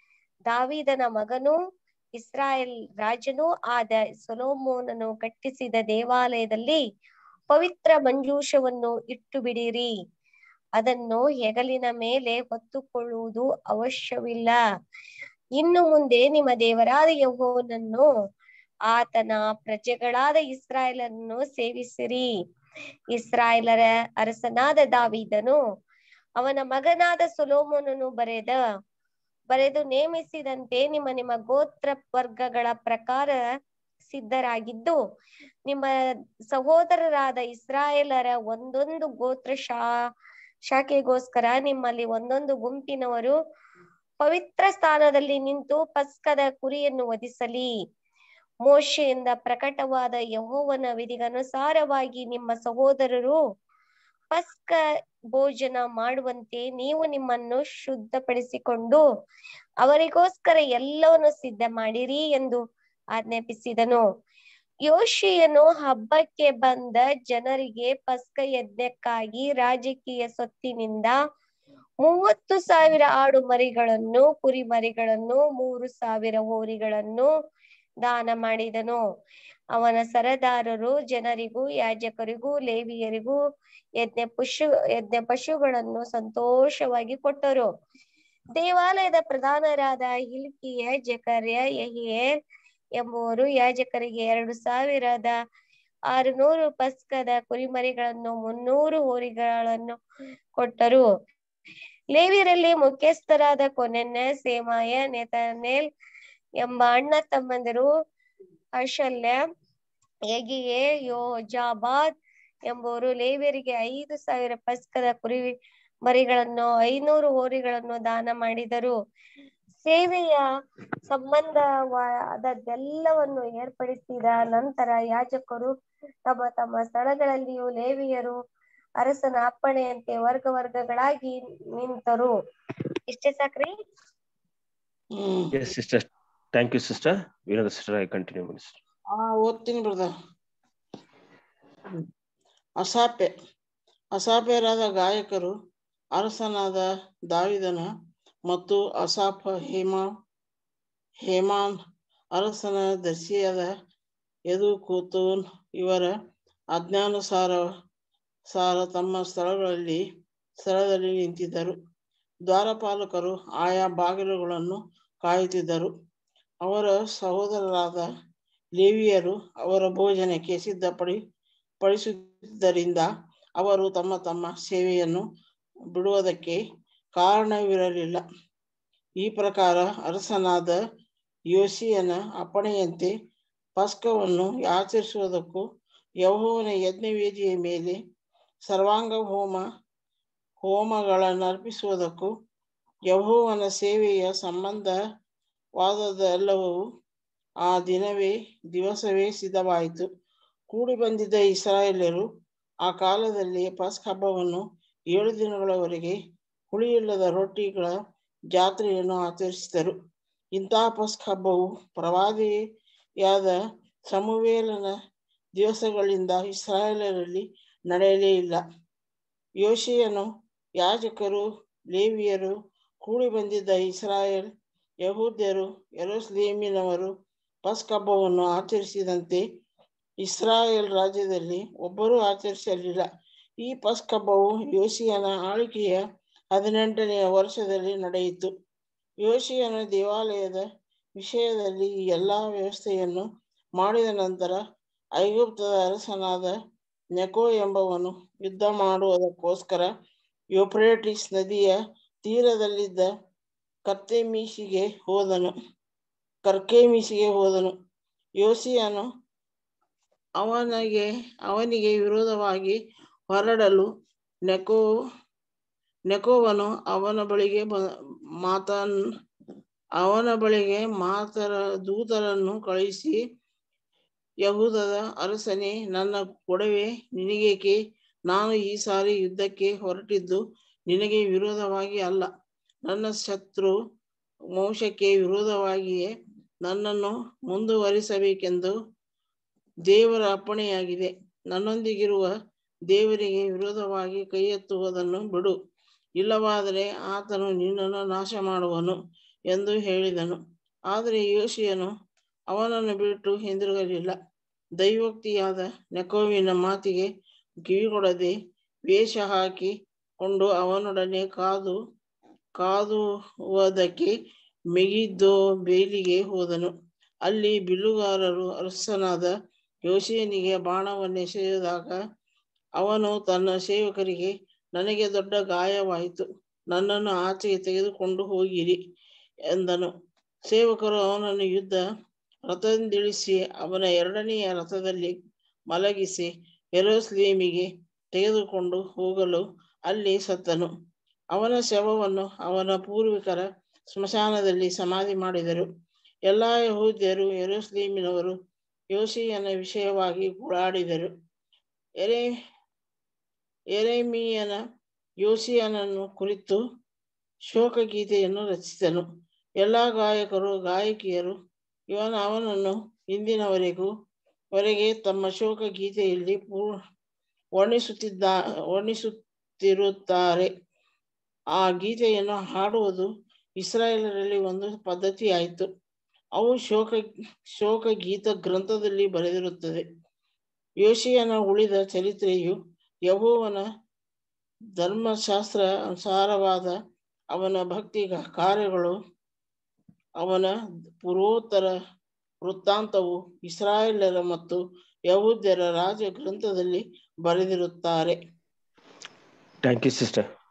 ದಾವಿದನ ಮಗನೂ ಇಸ್ರಾಯೇಲ್ ರಾಜನೂ ಆದ ಸೊಲೋಮೋನನು ಕಟ್ಟಿಸಿದ ದೇವಾಲಯದಲ್ಲಿ ಪವಿತ್ರ ಮಂಜೂಷವನ್ನು ಇಟ್ಟು ಬಿಡಿರಿ ಅದನ್ನು ಹೆಗಲಿನ ಮೇಲೆ ಹೊತ್ತುಕೊಳ್ಳುವುದು ಅವಶ್ಯವಿಲ್ಲ ಇನ್ನು ಮುಂದೆ ನಿಮ್ಮ ದೇವರಾದ ಯಹೋವನನ್ನು ಆತನ ಪ್ರಜೆಗಳಾದ ಇಸ್ರಾಯೇಲನ್ನು ಸೇವಿಸಿರಿ ಇಸ್ರಾಯೇಲರ ಅರಸನಾದ ದಾವೀದನು ಅವನ ಮಗನಾದ ಸೊಲೋಮೋನನು ಬರೆದ ಬರೆದು ನೇಮಿಸಿದಂತೆ ನಿಮ್ಮ ನಿಮ್ಮ ಗೋತ್ರ ವರ್ಗಗಳ ಪ್ರಕಾರ ಸಿದ್ಧರಾಗಿದ್ದು ನಿಮ್ಮ ಸಹೋದರರಾದ ಇಸ್ರಾಯೇಲರ ಒಂದೊಂದು ಗೋತ್ರ ಶಾ ಶಾಖೆಗೋಸ್ಕರ ನಿಮ್ಮಲ್ಲಿ ಒಂದೊಂದು ಗುಂಪಿನವರು ಪವಿತ್ರ ಸ್ಥಾನದಲ್ಲಿ ನಿಂತು ಪಸ್ಕದ ಕುರಿಯನ್ನು ವಧಿಸಲಿ ಮೋಶೆಯಿಂದ ಪ್ರಕಟವಾದ ಯಹೋವನ ವಿಧಿಗನುಸಾರವಾಗಿ ನಿಮ್ಮ ಸಹೋದರರು ಪಸ್ಕ ಭೋಜನ ಮಾಡುವಂತೆ ನೀವು ನಿಮ್ಮನ್ನು ಶುದ್ಧಪಡಿಸಿಕೊಂಡು ಅವರಿಗೋಸ್ಕರ ಎಲ್ಲವನ್ನು ಸಿದ್ಧ ಮಾಡಿರಿ ಎಂದು ಆಜ್ಞಾಪಿಸಿದನು ಯೋಶಿಯನು ಹಬ್ಬಕ್ಕೆ ಬಂದ ಜನರಿಗೆ ಪಸ್ಕ ಯಜ್ಞಕ್ಕಾಗಿ ರಾಜಕೀಯ ಸೊತ್ತಿನಿಂದ ಮೂವತ್ತು ಸಾವಿರ ಆಡು ಮರಿಗಳನ್ನು ಕುರಿ ಮರಿಗಳನ್ನು ಮೂರು ಸಾವಿರ ಹೋರಿಗಳನ್ನು ದಾನ ಮಾಡಿದನು ಅವನ ಸರದಾರರು ಜನರಿಗೂ ಯಾಜಕರಿಗೂ ಲೇವಿಯರಿಗೂ ಯಜ್ಞ ಪಶು ಯಜ್ಞ ಪಶುಗಳನ್ನು ಸಂತೋಷವಾಗಿ ಕೊಟ್ಟರು ದೇವಾಲಯದ ಪ್ರಧಾನರಾದ ಹಿಲ್ಕಿಯ ಜಕರ್ಯ ಯಹಿಯೇಲ್ ಎಂಬುವರು ಯಾಜಕರಿಗೆ ಎರಡು ಸಾವಿರದ ಆರುನೂರು ಪಸ್ಕದ ಕುರಿಮರಿಗಳನ್ನು ಮುನ್ನೂರು ಹೋರಿಗಳನ್ನು ಕೊಟ್ಟರು ಲೇವಿಯರಲ್ಲಿ ಮುಖ್ಯಸ್ಥರಾದ ಕೊನೆನ್ನೆ ಸೇಮಾಯ ನೆತನೇಲ್ ಎಂಬ ಅಣ್ಣ ತಮ್ಮಂದಿರು ಅಶಲ್ಯ ಯಗಿಯೇ ಯೋಜಾಬಾದ್ ಎಂಬುವರು ಲೇವಿಯರಿಗೆ ಐದು ಸಾವಿರ ಪಸ್ಕದ ಕುರಿ ಮರಿಗಳನ್ನು ಐನೂರು ಹೋರಿಗಳನ್ನು ದಾನ ಮಾಡಿದರು ಸೇವೆಯ ಸಂಬಂಧವಾದದ್ದೆಲ್ಲವನ್ನು ಏರ್ಪಡಿಸಿದ ನಂತರ ಯಾಜಕರು ತಮ್ಮ ತಮ್ಮ ಸ್ಥಳಗಳಲ್ಲಿಯೂ ಲೇವಿಯರು ಅರಸನ ಅಪ್ಪಣೆಯಂತೆ ವರ್ಗ ವರ್ಗಗಳಾಗಿ ನಿಂತರು ಇಷ್ಟೇ ಸಾಕ್ರಿ ಹ್ಮ್ yes sister thank you sister Vinoda sister ಐ ಕಂಟಿನ್ಯೂ ಮಾಡಿ sister. ಆ ಓದ್ತೀನಿ ಬ್ರದರ್ ಅಸಾಪೆ ಅಸಾಪೆಯರಾದ ಗಾಯಕರು ಅರಸನಾದ ದಾವಿದನ ಮತ್ತು ಅಸಾಫ ಹೇಮಾ ಹೇಮಾನ್ ಅರಸನ ದರ್ಶಿಯಾದ ಯದು ಕೂತೂನ್ ಇವರ ಆಜ್ಞಾನುಸಾರ ಸಾರ ತಮ್ಮ ಸ್ಥಳಗಳಲ್ಲಿ ಸ್ಥಳದಲ್ಲಿ ನಿಂತಿದ್ದರು ದ್ವಾರಪಾಲಕರು ಆಯಾ ಬಾಗಿಲುಗಳನ್ನು ಕಾಯುತ್ತಿದ್ದರು ಅವರ ಸಹೋದರರಾದ ಲೇವಿಯರು ಅವರ ಭೋಜನಕ್ಕೆ ಸಿದ್ಧಪಡಿ ಪಡಿಸುತ್ತಿದ್ದರಿಂದ ಅವರು ತಮ್ಮ ತಮ್ಮ ಸೇವೆಯನ್ನು ಬಿಡುವುದಕ್ಕೆ ಕಾರಣವಿರಲಿಲ್ಲ ಈ ಪ್ರಕಾರ ಅರಸನಾದ ಯೋಸಿಯನ ಅಪ್ಪಣೆಯಂತೆ ಪಸ್ಕವನ್ನು ಆಚರಿಸುವುದಕ್ಕೂ ಯಹೋವನ ಯಜ್ಞವೇದಿಯ ಮೇಲೆ ಸರ್ವಾಂಗ ಹೋಮ ಹೋಮಗಳನ್ನು ಅರ್ಪಿಸುವುದಕ್ಕೂ ಯಹೋವನ ಸೇವೆಯ ಸಂಬಂಧವಾದದೆಲ್ಲವೂ ಆ ದಿನವೇ ದಿವಸವೇ ಸಿದ್ಧವಾಯಿತು ಕೂಡಿ ಬಂದಿದ್ದ ಇಸ್ರಾಯೇಲ್ಯರು ಆ ಕಾಲದಲ್ಲಿ ಪಸ್ಕ ಹಬ್ಬವನ್ನು ಏಳು ದಿನಗಳವರೆಗೆ ಹುಳಿಯಿಲ್ಲದ ರೊಟ್ಟಿಗಳ ಜಾತ್ರೆಯನ್ನು ಆಚರಿಸಿದರು ಇಂತಹ ಪಸ್ಕ ಹಬ್ಬವು ಪ್ರವಾದಿಯಾದ ಸಮುವೇಲನ ದಿವಸಗಳಿಂದ ಇಸ್ರಾಯೇಲರಲ್ಲಿ ನಡೆಯಲೇ ಇಲ್ಲ ಯೋಶಿಯನು ಯಾಜಕರು ಲೇವಿಯರು ಕೂಡಿ ಬಂದಿದ್ದ ಇಸ್ರಾಯೇಲ್ ಯಹೂದ್ಯರು ಯೆರೂಸಲೇಮಿನವರು ಪಸ್ಕ ಹಬ್ಬವನ್ನು ಆಚರಿಸಿದಂತೆ ಇಸ್ರಾಯೇಲ್ ರಾಜ್ಯದಲ್ಲಿ ಒಬ್ಬರೂ ಆಚರಿಸಲಿಲ್ಲ ಈ ಪಸ್ಕ ಹಬ್ಬವು ಯೋಶಿಯನ ಆಳ್ವಿಕೆಯ ಹದಿನೆಂಟನೆಯ ವರ್ಷದಲ್ಲಿ ನಡೆಯಿತು ಯೋಶಿಯನ ದೇವಾಲಯದ ವಿಷಯದಲ್ಲಿ ಈ ಎಲ್ಲಾ ವ್ಯವಸ್ಥೆಯನ್ನು ಮಾಡಿದ ನಂತರ ಐಗುಪ್ತದ ಅರಸನಾದ ನೆಕೋ ಎಂಬವನು ಯುದ್ಧ ಮಾಡುವುದಕ್ಕೋಸ್ಕರ ಯುಫ್ರೇಟಿಸ್ ನದಿಯ ತೀರದಲ್ಲಿದ್ದ ಕರ್ತೆಮೀಸಿಗೆ ಹೋದನು ಕರ್ಕೆಮೀಸಿಗೆ ಹೋದನು ಯೋಸಿಯನು ಅವನಿಗೆ ಅವನಿಗೆ ವಿರೋಧವಾಗಿ ಹೊರಡಲು ನೆಕೋ ನೆಕೋವನು ಅವನ ಬಳಿಗೆ ಬ ಮಾತನ್ ಅವನ ಬಳಿಗೆ ಮಾತರ ದೂತರನ್ನು ಕಳುಹಿಸಿ ಯಹೂದದ ಅರಸನೇ ನನ್ನ ಗೊಡವೆ ನಿನಗೇಕೆ ನಾನು ಈ ಸಾರಿ ಯುದ್ಧಕ್ಕೆ ಹೊರಟಿದ್ದು ನಿನಗೆ ವಿರೋಧವಾಗಿ ಅಲ್ಲ ನನ್ನ ಶತ್ರು ವಂಶಕ್ಕೆ ವಿರೋಧವಾಗಿಯೇ ನನ್ನನ್ನು ಮುಂದುವರಿಸಬೇಕೆಂದು ದೇವರ ಅಪ್ಪಣೆಯಾಗಿದೆ ನನ್ನೊಂದಿಗಿರುವ ದೇವರಿಗೆ ವಿರೋಧವಾಗಿ ಕೈ ಎತ್ತುವುದನ್ನು ಬಿಡು ಇಲ್ಲವಾದರೆ ಆತನು ನಿನ್ನನ್ನು ನಾಶ ಮಾಡುವನು ಎಂದು ಹೇಳಿದನು ಆದರೆ ಯೋಶಿಯನು ಅವನನ್ನು ಬಿಟ್ಟು ಹಿಂದಿರುಗಲಿಲ್ಲ ದೈವೋಕ್ತಿಯಾದ ನೆಕೋವಿನ ಮಾತಿಗೆ ಕಿವಿಗೊಡದೆ ವೇಷ ಹಾಕಿ ಕೊಂಡು ಅವನೊಡನೆ ಕಾದು ಕಾದುವುದಕ್ಕೆ ಮೆಗಿದ್ದೋ ಬೇಲಿಗೆ ಹೋದನು ಅಲ್ಲಿ ಬಿಲ್ಲುಗಾರರು ಅರಸನಾದ ಯೋಶಿಯನಿಗೆ ಬಾಣವನ್ನು ಎಸೆಯುವಾಗ ಅವನು ತನ್ನ ಸೇವಕರಿಗೆ ನನಗೆ ದೊಡ್ಡ ಗಾಯವಾಯಿತು ನನ್ನನ್ನು ಆಚೆಗೆ ತೆಗೆದುಕೊಂಡು ಹೋಗಿರಿ ಎಂದನು ಸೇವಕರು ಅವನನ್ನು ಯುದ್ಧ ರಥದಿಂದಿಳಿಸಿ ಅವನ ಎರಡನೆಯ ರಥದಲ್ಲಿ ಮಲಗಿಸಿ ಯೆರೂಸಲೇಮಿಗೆ ತೆಗೆದುಕೊಂಡು ಹೋಗಲು ಅಲ್ಲಿ ಸತ್ತನು ಅವನ ಶವವನ್ನು ಅವನ ಪೂರ್ವಿಕರ ಸ್ಮಶಾನದಲ್ಲಿ ಸಮಾಧಿ ಮಾಡಿದರು ಎಲ್ಲಾ ಯಹೂದ್ಯರು ಯೆರೂಸಲೇಮಿನವರು ಯೋಶಿಯನ ವಿಷಯವಾಗಿ ಗೋಳಾಡಿದರು ಎರೆ ಎರೆಮೀಯನ ಯೋಶಿಯನನ್ನು ಕುರಿತು ಶೋಕಗೀತೆಯನ್ನು ರಚಿಸಿದನು ಎಲ್ಲಾ ಗಾಯಕರು ಗಾಯಕಿಯರು ಇವನ ಅವನನ್ನು ಇಂದಿನವರೆಗೂ ವರೆಗೆ ತಮ್ಮ ಶೋಕ ಗೀತೆಯಲ್ಲಿ ಪೂ ವರ್ಣಿಸುತ್ತಿದ್ದ ವರ್ಣಿಸುತ್ತಿರುತ್ತಾರೆ ಆ ಗೀತೆಯನ್ನು ಹಾಡುವುದು ಇಸ್ರಾಯೇಲರಲ್ಲಿ ಒಂದು ಪದ್ಧತಿಯಾಯಿತು ಅವು ಶೋಕ ಶೋಕ ಗೀತ ಗ್ರಂಥದಲ್ಲಿ ಬರೆದಿರುತ್ತದೆ ಯೋಶಿಯನ ಉಳಿದ ಚರಿತ್ರೆಯು ಯಹೋವನ ಧರ್ಮಶಾಸ್ತ್ರ ಅನುಸಾರವಾದ ಅವನ ಭಕ್ತಿ ಕಾರ್ಯಗಳು ಅವನ ಪೂರ್ವೋತ್ತರ ವೃತ್ತಾಂತವು ಇಸ್ರಾಯೇಲರ ಮತ್ತು ಯಹೂದ್ಯರ ರಾಜ ಗ್ರಂಥದಲ್ಲಿ ಬರೆದಿರುತ್ತಾರೆ ಥ್ಯಾಂಕ್ ಯು ಸಿಸ್ಟರ್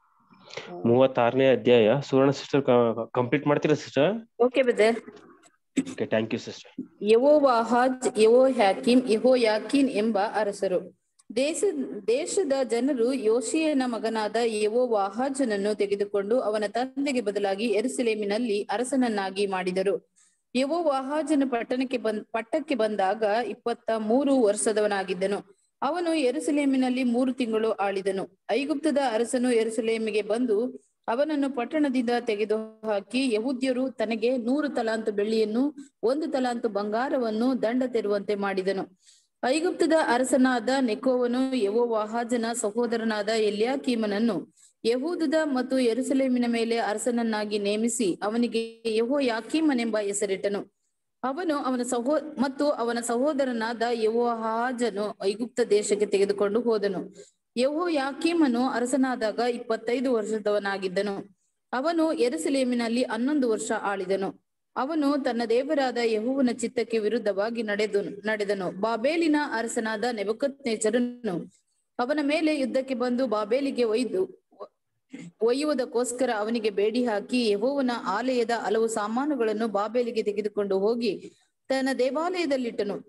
ಮೂವತ್ತಾರನೇ ಅಧ್ಯಾಯ ಸುವರ್ಣ ಸಿಸ್ಟರ್ ಕಂಪ್ಲೀಟ್ ಮಾಡ್ತೀರಾ sister okay brother okay thank you sister ಯೆಹೋವಾಹಾಜ್ ಯೆಹೋಯಾಕೀಮ್ ಯೆಹೋಯಾಕೀನ್ ಎಂಬ ಅರಸರು ದೇಶ ದೇಶದ ಜನರು ಯೋಶಿಯನ ಮಗನಾದ ಯೆಹೋವಾಹಾಜನನ್ನು ತೆಗೆದುಕೊಂಡು ಅವನ ತಂದೆಗೆ ಬದಲಾಗಿ ಎರುಸಲೇಮಿನಲ್ಲಿ ಅರಸನನ್ನಾಗಿ ಮಾಡಿದರು ಯೆಹೋವಾಹಾಜನ ಪಟ್ಟಣಕ್ಕೆ ಬಂದ್ ಪಟ್ಟಕ್ಕೆ ಬಂದಾಗ ಇಪ್ಪತ್ತ ಮೂರು ವರ್ಷದವನಾಗಿದ್ದನು ಅವನು ಎರುಸಲೇಮಿನಲ್ಲಿ ಮೂರು ತಿಂಗಳು ಆಳಿದನು ಐಗುಪ್ತದ ಅರಸನು ಎರುಸಲೇಮಿಗೆ ಬಂದು ಅವನನ್ನು ಪಟ್ಟಣದಿಂದ ತೆಗೆದು ಹಾಕಿ ಯಹೂದ್ಯರು ತನಗೆ ನೂರು ತಲಾಂತು ಬೆಳ್ಳಿಯನ್ನು ಒಂದು ತಲಾಂತು ಬಂಗಾರವನ್ನು ದಂಡ ತೆರುವಂತೆ ಮಾಡಿದನು ಐಗುಪ್ತದ ಅರಸನಾದ ನೆಕೋವನು ಯೆಹೋವಾಹಾಜನ ಸಹೋದರನಾದ ಎಲ್ಯಾಕೀಮನನ್ನು ಯಹೂದದ ಮತ್ತು ಯೆರೂಸಲೇಮಿನ ಮೇಲೆ ಅರಸನನ್ನಾಗಿ ನೇಮಿಸಿ ಅವನಿಗೆ ಯಹೋ ಯಾಕೀಮನೆಂಬ ಹೆಸರಿಟ್ಟನು ಅವನು ಅವನ ಸಹೋ ಮತ್ತು ಅವನ ಸಹೋದರನಾದ ಯೆಹೋಹಾಜನು ಐಗುಪ್ತ ದೇಶಕ್ಕೆ ತೆಗೆದುಕೊಂಡು ಹೋದನು ಯಹೋ ಯಾಕೀಮನು ಅರಸನಾದಾಗ ಇಪ್ಪತ್ತೈದು ವರ್ಷದವನಾಗಿದ್ದನು ಅವನು ಎರುಸಲೇಮಿನಲ್ಲಿ ಹನ್ನೊಂದು ವರ್ಷ ಆಳಿದನು ಅವನು ತನ್ನ ದೇವರಾದ ಯಹೋವನ ಚಿತ್ತಕ್ಕೆ ವಿರುದ್ಧವಾಗಿ ನಡೆದು ನಡೆದನು ಬಾಬೇಲಿನ ಅರಸನಾದ ನೆಬಕತ್ನೇಚರನು ಅವನ ಮೇಲೆ ಯುದ್ಧಕ್ಕೆ ಬಂದು ಬಾಬೇಲಿಗೆ ಒಯ್ದು ಒಯ್ಯುವುದಕ್ಕೋಸ್ಕರ ಅವನಿಗೆ ಬೇಡಿ ಹಾಕಿ ಯಹೋವನ ಆಲಯದ ಹಲವು ಸಾಮಾನುಗಳನ್ನು ಬಾಬೇಲಿಗೆ ತೆಗೆದುಕೊಂಡು ಹೋಗಿ ತನ್ನ ದೇವಾಲಯದಲ್ಲಿಟ್ಟನು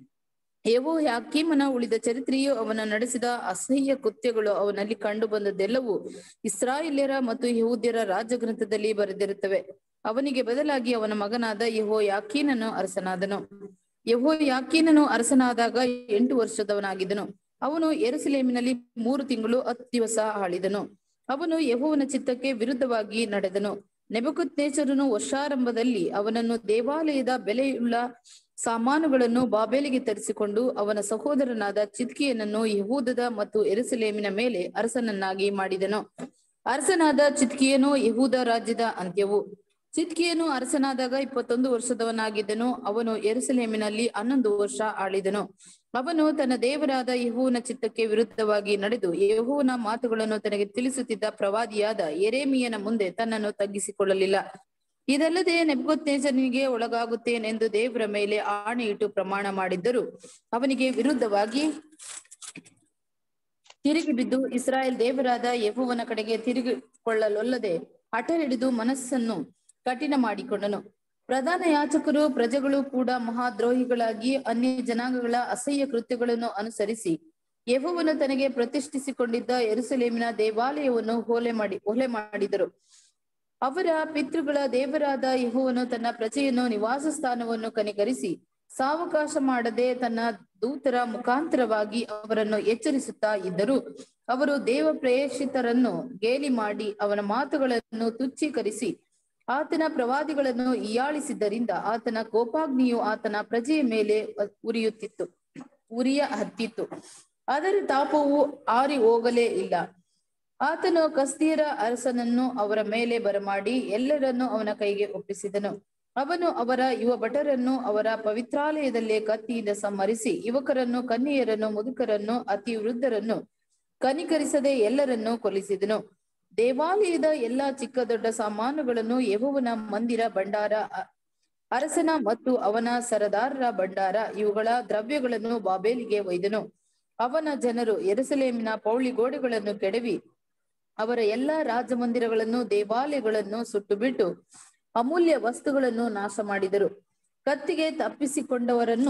ಯಹೋ ಯಾಕೀಮನ ಉಳಿದ ಚರಿತ್ರೆಯು ಅವನ ನಡೆಸಿದ ಅಸಹ್ಯ ಕೃತ್ಯಗಳು ಅವನಲ್ಲಿ ಕಂಡು ಬಂದದ್ದೆಲ್ಲವೂ ಇಸ್ರಾಯೇಲ್ಯರ ಮತ್ತು ಯಹೂದ್ಯರ ರಾಜಗ್ರಂಥದಲ್ಲಿ ಬರೆದಿರುತ್ತವೆ ಅವನಿಗೆ ಬದಲಾಗಿ ಅವನ ಮಗನಾದ ಯಹೋ ಯಾಕೀನನು ಅರಸನಾದನು ಯಹೋ ಯಾಕೀನನು ಅರಸನಾದಾಗ ಎಂಟು ವರ್ಷದವನಾಗಿದ್ದನು ಅವನು ಎರುಸಲೇಮಿನಲ್ಲಿ ಮೂರು ತಿಂಗಳು ಹತ್ತು ದಿವಸ ಆಳಿದನು ಅವನು ಯಹೋವನ ಚಿತ್ತಕ್ಕೆ ವಿರುದ್ಧವಾಗಿ ನಡೆದನು ನೆಬಕುತ್ನೇಚರನು ವರ್ಷಾರಂಭದಲ್ಲಿ ಅವನನ್ನು ದೇವಾಲಯದ ಬೆಲೆಯುಳ್ಳ ಸಾಮಾನುಗಳನ್ನು ಬಾಬೇಲಿಗೆ ತರಿಸಿಕೊಂಡು ಅವನ ಸಹೋದರನಾದ ಚಿತ್ಕಿಯನನ್ನು ಯಹೂದದ ಮತ್ತು ಎರುಸಲೇಮಿನ ಮೇಲೆ ಅರಸನನ್ನಾಗಿ ಮಾಡಿದನು ಅರಸನಾದ ಚಿತ್ಕಿಯನು ಯಹೂದ ರಾಜ್ಯದ ಅಂತ್ಯವು ಚಿತ್ಕಿಯನು ಅರಸನಾದಾಗ ಇಪ್ಪತ್ತೊಂದು ವರ್ಷದವನಾಗಿದ್ದನು ಅವನು ಎರುಸಲೇಮಿನಲ್ಲಿ ಹನ್ನೊಂದು ವರ್ಷ ಆಳಿದನು ಅವನು ತನ್ನ ದೇವರಾದ ಯಹೂವನ ಚಿತ್ತಕ್ಕೆ ವಿರುದ್ಧವಾಗಿ ನಡೆದು ಯಹೂವನ ಮಾತುಗಳನ್ನು ತನಗೆ ತಿಳಿಸುತ್ತಿದ್ದ ಪ್ರವಾದಿಯಾದ ಎರೇಮಿಯನ ಮುಂದೆ ತನ್ನನ್ನು ತಗ್ಗಿಸಿಕೊಳ್ಳಲಿಲ್ಲ ಇದಲ್ಲದೆ ನೆಬುಕದ್ನೆಚ್ಚರನಿಗೆ ಒಳಗಾಗುತ್ತೇನೆಂದು ದೇವರ ಮೇಲೆ ಆಣೆಯಿಟ್ಟು ಪ್ರಮಾಣ ಮಾಡಿದ್ದರು ಅವನಿಗೆ ವಿರುದ್ಧವಾಗಿ ತಿರುಗಿ ಬಿದ್ದು ಇಸ್ರಾಯೇಲ್ ದೇವರಾದ ಯೆಹೋವನ ಕಡೆಗೆ ತಿರುಗಿಕೊಳ್ಳಲೊಲ್ಲದೆ ಹಠ ಹಿಡಿದು ಮನಸ್ಸನ್ನು ಕಠಿಣ ಮಾಡಿಕೊಂಡನು ಪ್ರಧಾನ ಯಾಚಕರು ಪ್ರಜೆಗಳು ಕೂಡ ಮಹಾದ್ರೋಹಿಗಳಾಗಿ ಅನ್ಯ ಜನಾಂಗಗಳ ಅಸಹ್ಯ ಕೃತ್ಯಗಳನ್ನು ಅನುಸರಿಸಿ ಯೆಹೋವನು ತನಗೆ ಪ್ರತಿಷ್ಠಿಸಿಕೊಂಡಿದ್ದ ಎರುಸಲೇಮಿನ ದೇವಾಲಯವನ್ನು ಹೋಲೆ ಮಾಡಿ ಹೊಲೆ ಮಾಡಿದರು ಅವರ ಪಿತೃಗಳ ದೇವರಾದ ಯೆಹೋವನು ತನ್ನ ಪ್ರಜೆಯನ್ನು ನಿವಾಸ ಸ್ಥಾನವನ್ನು ಕನಿಕರಿಸಿ ಸಾವಕಾಶ ಮಾಡದೆ ತನ್ನ ದೂತರ ಮುಖಾಂತರವಾಗಿ ಅವರನ್ನು ಎಚ್ಚರಿಸುತ್ತಾ ಇದ್ದರು ಅವರು ದೇವ ಪ್ರೇಷಿತರನ್ನು ಗೇಲಿ ಮಾಡಿ ಅವನ ಮಾತುಗಳನ್ನು ತುಚ್ಛೀಕರಿಸಿ ಆತನ ಪ್ರವಾದಿಗಳನ್ನು ಹೀಯಾಳಿಸಿದ್ದರಿಂದ ಆತನ ಕೋಪಾಗ್ನಿಯು ಆತನ ಪ್ರಜೆಯ ಮೇಲೆ ಉರಿಯುತ್ತಿತ್ತು ಉರಿಯ ಹತ್ತಿತ್ತು ಅದರ ತಾಪವು ಆರಿ ಹೋಗಲೇ ಇಲ್ಲ ಆತನು ಕಸ್ತಿಯರ ಅರಸನನ್ನು ಅವರ ಮೇಲೆ ಬರಮಾಡಿ ಎಲ್ಲರನ್ನೂ ಅವನ ಕೈಗೆ ಒಪ್ಪಿಸಿದನು ಅವನು ಅವರ ಯುವ ಭಟರನ್ನು ಅವರ ಪವಿತ್ರಾಲಯದಲ್ಲೇ ಕತ್ತಿಯಿಂದ ಸಂಹರಿಸಿ ಯುವಕರನ್ನು ಕನ್ಯೆಯರನ್ನು ಮುದುಕರನ್ನು ಅತಿ ವೃದ್ಧರನ್ನು ಕನಿಕರಿಸದೆ ಎಲ್ಲರನ್ನೂ ಕೊಲ್ಲಿಸಿದನು ದೇವಾಲಯದ ಎಲ್ಲಾ ಚಿಕ್ಕ ದೊಡ್ಡ ಸಾಮಾನುಗಳನ್ನು ಯೆಹೋವನ ಮಂದಿರ ಭಂಡಾರ ಅರಸನ ಮತ್ತು ಅವನ ಸರದಾರರ ಭಂಡಾರ ಇವುಗಳ ದ್ರವ್ಯಗಳನ್ನು ಬಾಬೇಲಿಗೆ ಒಯ್ದನು ಅವನ ಜನರು ಎರುಸಲೇಮಿನ ಪೌಳಿ ಗೋಡೆಗಳನ್ನು ಕೆಡವಿ ಅವರ ಎಲ್ಲಾ ರಾಜಮಂದಿರಗಳನ್ನು ದೇವಾಲಯಗಳನ್ನು ಸುಟ್ಟು ಬಿಟ್ಟು ಅಮೂಲ್ಯ ವಸ್ತುಗಳನ್ನು ನಾಶ ಮಾಡಿದರು ಕತ್ತಿಗೆ ತಪ್ಪಿಸಿಕೊಂಡವರನ್ನು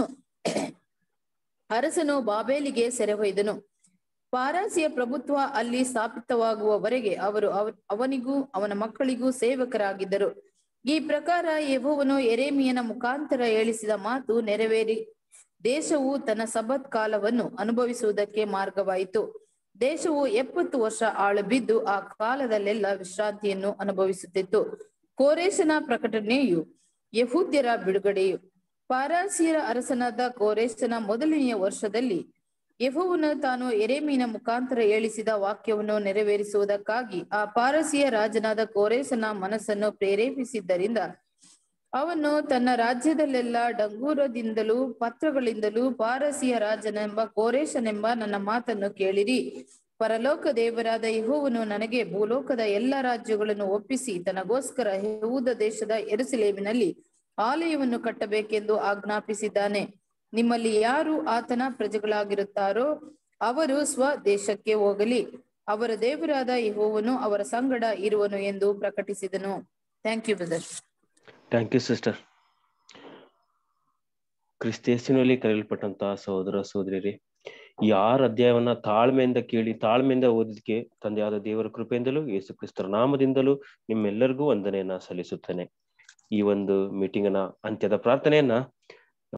ಅರಸನು ಬಾಬೇಲಿಗೆ ಸೆರೆ ಒಯ್ದನು ಪಾರಾಸಿಯ ಪ್ರಭುತ್ವ ಅಲ್ಲಿ ಸ್ಥಾಪಿತವಾಗುವವರೆಗೆ ಅವರು ಅವನಿಗೂ ಅವನ ಮಕ್ಕಳಿಗೂ ಸೇವಕರಾಗಿದ್ದರು ಈ ಪ್ರಕಾರ ಯೆಹೋವನು ಎರೇಮಿಯನ ಮುಖಾಂತರ ಹೇಳಿಸಿದ ಮಾತು ನೆರವೇರಿ ದೇಶವು ತನ್ನ ಸಬತ್ ಕಾಲವನ್ನು ಅನುಭವಿಸುವುದಕ್ಕೆ ಮಾರ್ಗವಾಯಿತು ದೇಶವು ಎಪ್ಪತ್ತು ವರ್ಷ ಆಳು ಬಿದ್ದು ಆ ಕಾಲದಲ್ಲೆಲ್ಲ ವಿಶ್ರಾಂತಿಯನ್ನು ಅನುಭವಿಸುತ್ತಿತ್ತು ಕೋರೇಶನ ಪ್ರಕಟಣೆಯು ಯಹೂದ್ಯರ ಬಿಡುಗಡೆಯು ಪಾರಾಸಿಯರ ಅರಸನಾದ ಕೋರೇಶನ ಮೊದಲನೆಯ ವರ್ಷದಲ್ಲಿ ಯಹೋವನು ತಾನು ಎರೇಮಿನ ಮುಖಾಂತರ ಹೇಳಿಸಿದ ವಾಕ್ಯವನ್ನು ನೆರವೇರಿಸುವುದಕ್ಕಾಗಿ ಆ ಪಾರಸಿಯ ರಾಜನಾದ ಕೋರೇಶನ ಮನಸ್ಸನ್ನು ಪ್ರೇರೇಪಿಸಿದ್ದರಿಂದ ಅವನು ತನ್ನ ರಾಜ್ಯದಲ್ಲೆಲ್ಲ ಡಂಗೂರದಿಂದಲೂ ಪತ್ರಗಳಿಂದಲೂ ಪಾರಸಿಯ ರಾಜನೆಂಬ ಕೋರೇಶನೆಂಬ ನನ್ನ ಮಾತನ್ನು ಕೇಳಿರಿ ಪರಲೋಕ ದೇವರಾದ ಯಹೋವನು ನನಗೆ ಭೂಲೋಕದ ಎಲ್ಲ ರಾಜ್ಯಗಳನ್ನು ಒಪ್ಪಿಸಿ ತನಗೋಸ್ಕರ ಯಹೂದ ದೇಶದ ಎರುಸಲೇಮಿನಲ್ಲಿ ಆಲಯವನ್ನು ಕಟ್ಟಬೇಕೆಂದು ಆಜ್ಞಾಪಿಸಿದ್ದಾನೆ ನಿಮ್ಮಲ್ಲಿ ಯಾರು ಆತನ ಪ್ರಜೆಗಳಾಗಿರುತ್ತಾರೋ ಅವರು ಸ್ವ ದೇಶಕ್ಕೆ ಹೋಗಲಿ ಅವರ ದೇವರಾದ ಯೆಹೋವನು ಅವರ ಸಂಗಡ ಇರುವನು ಎಂದು ಪ್ರಕಟಿಸಿದನು thank you brother thank you sister ಕ್ರಿಸ್ತೇಸಿನಲ್ಲಿ ಕರೆಯಲ್ಪಟ್ಟಂತಹ ಸಹೋದರ ಸಹೋದರಿಯರೇ ಈ ಆರು ಅಧ್ಯಾಯವನ್ನ ತಾಳ್ಮೆಯಿಂದ ಕೇಳಿ ತಾಳ್ಮೆಯಿಂದ ಓದಿದಕ್ಕೆ ತಂದೆಯಾದ ದೇವರ ಕೃಪೆಯಿಂದಲೂ ಯೇಸು ಕ್ರಿಸ್ತರ ನಾಮದಿಂದಲೂ ನಿಮ್ಮೆಲ್ಲರಿಗೂ ವಂದನೆಯನ್ನ ಸಲ್ಲಿಸುತ್ತೇನೆ ಈ ಒಂದು ಮೀಟಿಂಗಿನ ಅಂತ್ಯದ ಪ್ರಾರ್ಥನೆಯನ್ನ